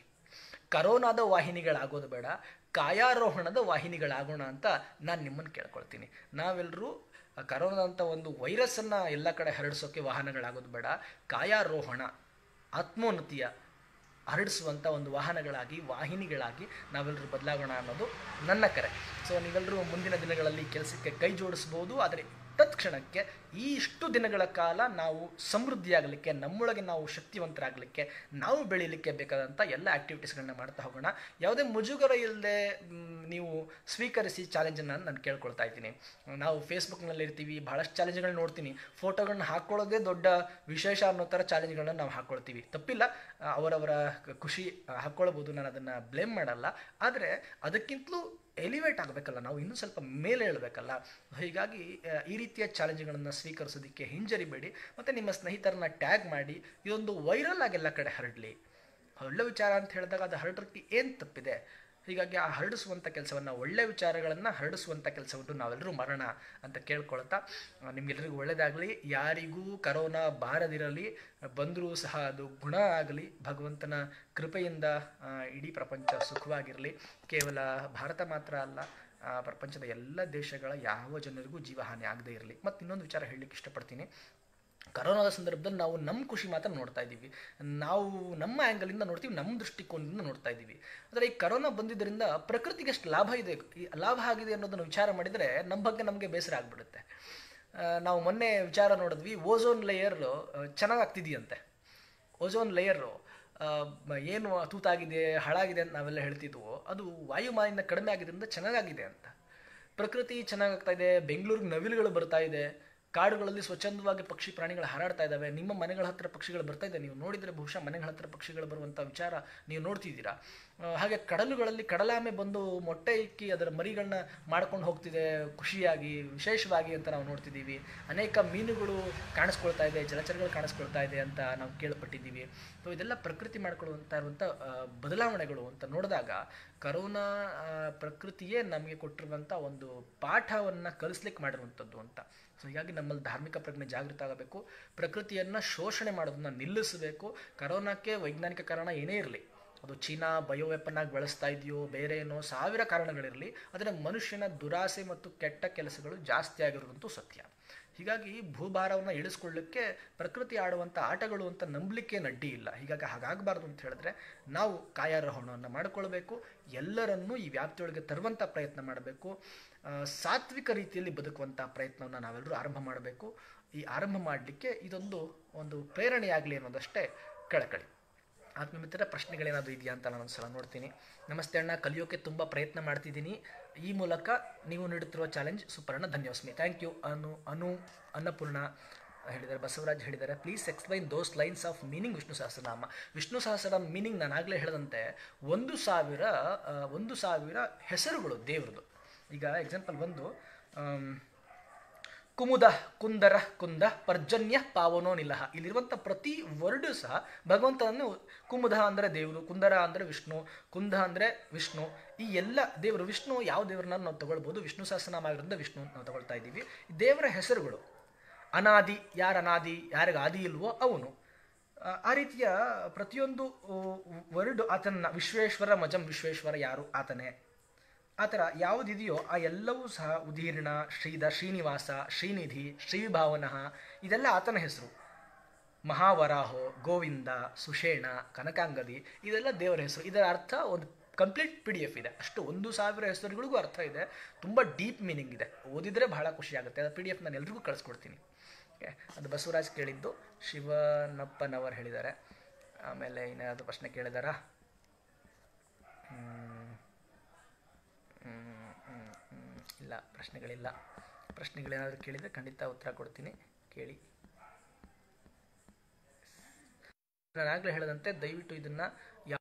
ಕರೋನಾದ ವಾಹಿನಿಗಳಾಗೋದು ಬೇಡ ಕಾಯಾರೋಹಣದ ವಾಹಿನಿಗಳಾಗೋಣ ಅಂತ ನಾನು ನಿಮ್ಮನ್ನು ಕೇಳ್ಕೊಳ್ತೀನಿ ನಾವೆಲ್ಲರೂ ಕರೋನಾ ಅಂತ ಒಂದು ವೈರಸ್ಸನ್ನು ಎಲ್ಲ ಕಡೆ ಹರಡಿಸೋಕ್ಕೆ ವಾಹನಗಳಾಗೋದು ಬೇಡ ಕಾಯಾರೋಹಣ ಆತ್ಮೋನ್ನತಿಯ ಹರಡಿಸುವಂಥ ಒಂದು ವಾಹನಗಳಾಗಿ ವಾಹಿನಿಗಳಾಗಿ ನಾವೆಲ್ಲರೂ ಬದಲಾಗೋಣ ಅನ್ನೋದು ನನ್ನ ಕರೆ ಸೊ ನೀವೆಲ್ಲರೂ ಮುಂದಿನ ದಿನಗಳಲ್ಲಿ ಕೆಲಸಕ್ಕೆ ಕೈ ಜೋಡಿಸ್ಬೋದು ಆದರೆ ತತ್ಕ್ಷಣಕ್ಕೆ ಈ ಇಷ್ಟು ದಿನಗಳ ಕಾಲ ನಾವು ಸಮೃದ್ಧಿಯಾಗಲಿಕ್ಕೆ ನಮ್ಮೊಳಗೆ ನಾವು ಶಕ್ತಿವಂತರಾಗಲಿಕ್ಕೆ ನಾವು ಬೆಳೀಲಿಕ್ಕೆ ಬೇಕಾದಂಥ ಎಲ್ಲ ಆ್ಯಕ್ಟಿವಿಟೀಸ್ಗಳನ್ನ ಮಾಡ್ತಾ ಹೋಗೋಣ ಯಾವುದೇ ಮುಜುಗರ ಇಲ್ಲದೆ ನೀವು ಸ್ವೀಕರಿಸಿ ಚಾಲೆಂಜನ್ನು ನಾನು ಕೇಳ್ಕೊಳ್ತಾ ಇದ್ದೀನಿ ನಾವು ಫೇಸ್ಬುಕ್ನಲ್ಲಿ ಇರ್ತೀವಿ ಭಾಳಷ್ಟು ಚಾಲೆಂಜ್ಗಳನ್ನ ನೋಡ್ತೀನಿ ಫೋಟೋಗಳನ್ನ ಹಾಕ್ಕೊಳ್ಳೋದೇ ದೊಡ್ಡ ವಿಶೇಷ ಅನ್ನೋ ಥರ ಚಾಲೆಂಜ್ಗಳನ್ನ ನಾವು ಹಾಕ್ಕೊಳ್ತೀವಿ ತಪ್ಪಿಲ್ಲ ಅವರವರ ಖುಷಿ ಹಾಕ್ಕೊಳ್ಬೋದು ನಾನು ಅದನ್ನು ಬ್ಲೇಮ್ ಮಾಡಲ್ಲ ಆದರೆ ಅದಕ್ಕಿಂತಲೂ ಎಲಿವೇಟ್ ಆಗಬೇಕಲ್ಲ ನಾವು ಇನ್ನೂ ಸ್ವಲ್ಪ ಮೇಲೆ ಹೇಳಬೇಕಲ್ಲ ಹೀಗಾಗಿ ಈ ರೀತಿಯ ಚಾಲೆಂಜ್ಗಳನ್ನು ಸ್ವೀಕರಿಸೋದಕ್ಕೆ ಹಿಂಜರಿಬೇಡಿ ಮತ್ತು ನಿಮ್ಮ ಸ್ನೇಹಿತರನ್ನ ಟ್ಯಾಗ್ ಮಾಡಿ ಇದೊಂದು ವೈರಲ್ ಆಗಿ ಎಲ್ಲ ಕಡೆ ಹರಡಲಿ ಒಳ್ಳೆ ವಿಚಾರ ಅಂತ ಹೇಳಿದಾಗ ಅದು ಹರಡೋಕ್ಕೆ ಏನು ತಪ್ಪಿದೆ ಹೀಗಾಗಿ ಆ ಹರಡಿಸುವಂಥ ಕೆಲಸವನ್ನು ಒಳ್ಳೆಯ ವಿಚಾರಗಳನ್ನು ಹರಡಿಸುವಂಥ ಕೆಲಸವನ್ನು ನಾವೆಲ್ಲರೂ ಮಾಡೋಣ ಅಂತ ಕೇಳ್ಕೊಳ್ತಾ ನಿಮಗೆಲ್ಲರಿಗೂ ಒಳ್ಳೆಯದಾಗಲಿ ಯಾರಿಗೂ ಕರೋನಾ ಬಾರದಿರಲಿ ಬಂದರೂ ಸಹ ಅದು ಗುಣ ಆಗಲಿ ಭಗವಂತನ ಕೃಪೆಯಿಂದ ಇಡೀ ಪ್ರಪಂಚ ಸುಖವಾಗಿರಲಿ ಕೇವಲ ಭಾರತ ಮಾತ್ರ ಅಲ್ಲ ಪ್ರಪಂಚದ ಎಲ್ಲ ದೇಶಗಳ ಯಾವ ಜನರಿಗೂ ಜೀವಹಾನಿ ಆಗದೇ ಇರಲಿ ಮತ್ತು ಇನ್ನೊಂದು ವಿಚಾರ ಹೇಳಲಿಕ್ಕೆ ಇಷ್ಟಪಡ್ತೀನಿ ಕರೋನಾದ ಸಂದರ್ಭದಲ್ಲಿ ನಾವು ನಮ್ಮ ಖುಷಿ ಮಾತ್ರ ನೋಡ್ತಾ ಇದ್ದೀವಿ ನಾವು ನಮ್ಮ ಆ್ಯಂಗಲಿಂದ ನೋಡ್ತೀವಿ ನಮ್ಮ ದೃಷ್ಟಿಕೋನದಿಂದ ನೋಡ್ತಾ ಇದ್ದೀವಿ ಆದರೆ ಈ ಕರೋನಾ ಬಂದಿದ್ದರಿಂದ ಪ್ರಕೃತಿಗೆ ಎಷ್ಟು ಲಾಭ ಇದೆ ಲಾಭ ಆಗಿದೆ ಅನ್ನೋದನ್ನು ವಿಚಾರ ಮಾಡಿದರೆ ನಮ್ಮ ಬಗ್ಗೆ ನಮಗೆ ಬೇಸರ ಆಗಿಬಿಡುತ್ತೆ ನಾವು ಮೊನ್ನೆ ವಿಚಾರ ನೋಡಿದ್ವಿ ಓಝೋನ್ ಲೇಯರ್ ಚೆನ್ನಾಗಿ ಆಗ್ತಿದೆಯಂತೆ ಓಝೋನ್ ಲೇಯರು ಏನು ತೂತಾಗಿದೆ ಹಾಳಾಗಿದೆ ಅಂತ ನಾವೆಲ್ಲ ಹೇಳ್ತಿದ್ವು ಅದು ವಾಯು ಮಾಲಿನ್ಯ ಕಡಿಮೆ ಆಗಿದ್ದರಿಂದ ಚೆನ್ನಾಗಾಗಿದೆ ಅಂತ ಪ್ರಕೃತಿ ಚೆನ್ನಾಗಾಗ್ತಾ ಇದೆ ಬೆಂಗಳೂರಿಗೆ ನವಿಲುಗಳು ಬರ್ತಾ ಇದೆ ಕಾಡುಗಳಲ್ಲಿ ಸ್ವಚ್ಛಂದವಾಗಿ ಪಕ್ಷಿ ಪ್ರಾಣಿಗಳು ಹಾರಾಡ್ತಾ ಇದ್ದಾವೆ ನಿಮ್ಮ ಮನೆಗಳ ಹತ್ರ ಪಕ್ಷಿಗಳು ಬರ್ತಾ ಇದೆ ನೀವು ನೋಡಿದರೆ ಬಹುಶಃ ಮನೆಗಳ ಹತ್ರ ಪಕ್ಷಿಗಳು ಬರುವಂಥ ವಿಚಾರ ನೀವು ನೋಡ್ತಿದ್ದೀರಾ ಹಾಗೆ ಕಡಲುಗಳಲ್ಲಿ ಕಡಲಾಮೆ ಬಂದು ಮೊಟ್ಟೆ ಇಕ್ಕಿ ಅದರ ಮರಿಗಳನ್ನ ಮಾಡ್ಕೊಂಡು ಹೋಗ್ತಿದೆ ಖುಷಿಯಾಗಿ ವಿಶೇಷವಾಗಿ ಅಂತ ನಾವು ನೋಡ್ತಿದ್ದೀವಿ ಅನೇಕ ಮೀನುಗಳು ಕಾಣಿಸ್ಕೊಳ್ತಾ ಇದೆ ಜಲಚರಗಳು ಕಾಣಿಸ್ಕೊಳ್ತಾ ಇದೆ ಅಂತ ನಾವು ಕೇಳ್ಪಟ್ಟಿದ್ದೀವಿ ಸೊ ಇದೆಲ್ಲ ಪ್ರಕೃತಿ ಮಾಡ್ಕೊಳ್ಳುವಂಥ ಇರುವಂಥ ಬದಲಾವಣೆಗಳು ಅಂತ ನೋಡಿದಾಗ ಕರೋನಾ ಪ್ರಕೃತಿಯೇ ನಮಗೆ ಕೊಟ್ಟಿರುವಂಥ ಒಂದು ಪಾಠವನ್ನು ಕಲಿಸ್ಲಿಕ್ಕೆ ಮಾಡಿರುವಂಥದ್ದು ಅಂತ ಸೊ ಹೀಗಾಗಿ ನಮ್ಮಲ್ಲಿ ಧಾರ್ಮಿಕ ಪ್ರಜ್ಞೆ ಜಾಗೃತ ಆಗಬೇಕು ಪ್ರಕೃತಿಯನ್ನು ಶೋಷಣೆ ಮಾಡೋದನ್ನು ನಿಲ್ಲಿಸಬೇಕು ಕರೋನಾಕ್ಕೆ ವೈಜ್ಞಾನಿಕ ಕಾರಣ ಏನೇ ಇರಲಿ ಅದು ಚೀನಾ ಬಯೋ ವೆಪನ್ ಆಗಿ ಬಳಸ್ತಾ ಇದೆಯೋ ಬೇರೆ ಏನೋ ಸಾವಿರ ಕಾರಣಗಳಿರಲಿ ಆದರೆ ಮನುಷ್ಯನ ದುರಾಸೆ ಮತ್ತು ಕೆಟ್ಟ ಕೆಲಸಗಳು ಜಾಸ್ತಿ ಆಗಿರೋದಂತೂ ಸತ್ಯ ಹೀಗಾಗಿ ಭೂಭಾರವನ್ನು ಇಳಿಸ್ಕೊಳ್ಳಿಕ್ಕೆ ಪ್ರಕೃತಿ ಆಡುವಂಥ ಆಟಗಳು ಅಂತ ನಂಬಲಿಕ್ಕೆ ನಡ್ಡಿ ಇಲ್ಲ ಹೀಗಾಗಿ ಹಾಗಾಗಬಾರ್ದು ಅಂತ ಹೇಳಿದ್ರೆ ನಾವು ಕಾಯಾರೋಹಣವನ್ನು ಮಾಡಿಕೊಳ್ಬೇಕು ಎಲ್ಲರನ್ನೂ ಈ ವ್ಯಾಪ್ತಿಯೊಳಗೆ ತರುವಂಥ ಪ್ರಯತ್ನ ಮಾಡಬೇಕು ಆ, ಸಾತ್ವಿಕ ರೀತಿಯಲ್ಲಿ ಬದುಕುವಂಥ ಪ್ರಯತ್ನವನ್ನು ನಾವೆಲ್ಲರೂ ಆರಂಭ ಮಾಡಬೇಕು ಈ ಆರಂಭ ಮಾಡಲಿಕ್ಕೆ ಇದೊಂದು ಒಂದು ಪ್ರೇರಣೆಯಾಗಲಿ ಅನ್ನೋದಷ್ಟೇ ಕಳಕಳಿ ಆತ್ಮಮಿತ್ರ ಪ್ರಶ್ನೆಗಳೇನಾದರೂ ಇದೆಯಾ ಅಂತ ನಾನು ಸಲ ನೋಡ್ತೀನಿ ನಮಸ್ತೆ ಅಣ್ಣ ಕಲಿಯೋಕೆ ತುಂಬ ಪ್ರಯತ್ನ ಮಾಡ್ತಿದ್ದೀನಿ ಈ ಮೂಲಕ ನೀವು ನೀಡುತ್ತಿರುವ ಚಾಲೆಂಜ್ ಸುಪರ್ಣ ಧನ್ಯೋಸ್ಮಿ ಥ್ಯಾಂಕ್ ಯು ಅನು ಅನು ಅನ್ನಪೂರ್ಣ ಹೇಳಿದ್ದಾರೆ ಬಸವರಾಜ್ ಹೇಳಿದ್ದಾರೆ please explain those lines of meaning Vishnu Sahasranama Vishnu Sahasranama meaning ನಾನು ಆಗಲೇ ಹೇಳಿದಂತೆ ಒಂದು ಸಾವಿರ ಆ, ಒಂದು ಸಾವಿರ ಹೆಸರುಗಳು ದೇವ್ರದ್ದು ಈಗ ಎಕ್ಸಾಂಪಲ್ ಒಂದು ಆಮ್, ಕುಮುದ ಕುಂದರ ಕುಂದ ಪರ್ಜನ್ಯ ಪಾವನೋ ನಿಲಹ ಇಲ್ಲಿರುವಂಥ ಪ್ರತಿ ವರ್ಡ್ ಸಹ ಭಗವಂತನನ್ನು ಕುಮುದ ಅಂದರೆ ದೇವರು ಕುಂದರ ಅಂದರೆ ವಿಷ್ಣು ಕುಂದ ಅಂದರೆ ವಿಷ್ಣು ಈ ಎಲ್ಲ ದೇವರು ವಿಷ್ಣು ಯಾವ ದೇವರನ್ನ ನಾವು ತಗೊಳ್ಬೋದು ವಿಷ್ಣು ಸಹಸ್ರನಾಮ ಆಗಿರೋದ್ರಿಂದ ವಿಷ್ಣು ನಾವು ತಗೊಳ್ತಾ ಇದ್ದೀವಿ ದೇವರ ಹೆಸರುಗಳು ಅನಾದಿ ಯಾರ ಅನಾದಿ ಯಾರಿಗೆ ಆದಿ ಇಲ್ವೋ ಅವನು ಆ, ಆ ರೀತಿಯ ಪ್ರತಿಯೊಂದು ವರ್ಡ್ ಆತನ ವಿಶ್ವೇಶ್ವರ ಮಜಂ ವಿಶ್ವೇಶ್ವರ ಯಾರು ಆತನೇ ಆ ಥರ ಯಾವುದಿದೆಯೋ ಆ ಎಲ್ಲವೂ ಸಹ ಉದೀರ್ಣ ಶ್ರೀಧ ಶ್ರೀನಿವಾಸ ಶ್ರೀನಿಧಿ ಶ್ರೀಭಾವನಃ ಇದೆಲ್ಲ ಆತನ ಹೆಸರು ಮಹಾವರಾಹೋ ಗೋವಿಂದ ಸುಷೇಣ ಕನಕಾಂಗದಿ ಇದೆಲ್ಲ ದೇವರ ಹೆಸರು ಇದರ ಅರ್ಥ ಒಂದು ಕಂಪ್ಲೀಟ್ ಪಿ ಡಿ ಎಫ್ ಇದೆ ಅಷ್ಟು ಒಂದು ಸಾವಿರ ಹೆಸರುಗಳಿಗೂ ಅರ್ಥ ಇದೆ ತುಂಬ ಡೀಪ್ ಮೀನಿಂಗ್ ಇದೆ ಓದಿದರೆ ಬಹಳ ಖುಷಿ ಆಗುತ್ತೆ ಅದು ಪಿ ಡಿ ಎಫ್ ನಾನು ಎಲ್ರಿಗೂ ಕಳಿಸ್ಕೊಡ್ತೀನಿ ಓಕೆ ಅದು ಬಸವರಾಜ್ ಕೇಳಿದ್ದು ಶಿವನಪ್ಪನವರು ಹೇಳಿದ್ದಾರೆ ಆಮೇಲೆ ಇನ್ಯಾವುದು ಪ್ರಶ್ನೆ ಕೇಳಿದಾರಾ ಹ್ಮ್. ಹ್ಮ್, ಹ್ಮ್, ಹ್ಮ್. ಇಲ್ಲ ಪ್ರಶ್ನೆಗಳಿಲ್ಲ ಪ್ರಶ್ನೆಗಳೇನಾದರೂ ಕೇಳಿದರೆ ಖಂಡಿತ ಉತ್ತರ ಕೊಡ್ತೀನಿ ಕೇಳಿ ನಾನು ಆಗಲೇ ಹೇಳಿದಂತೆ ದಯವಿಟ್ಟು ಇದನ್ನು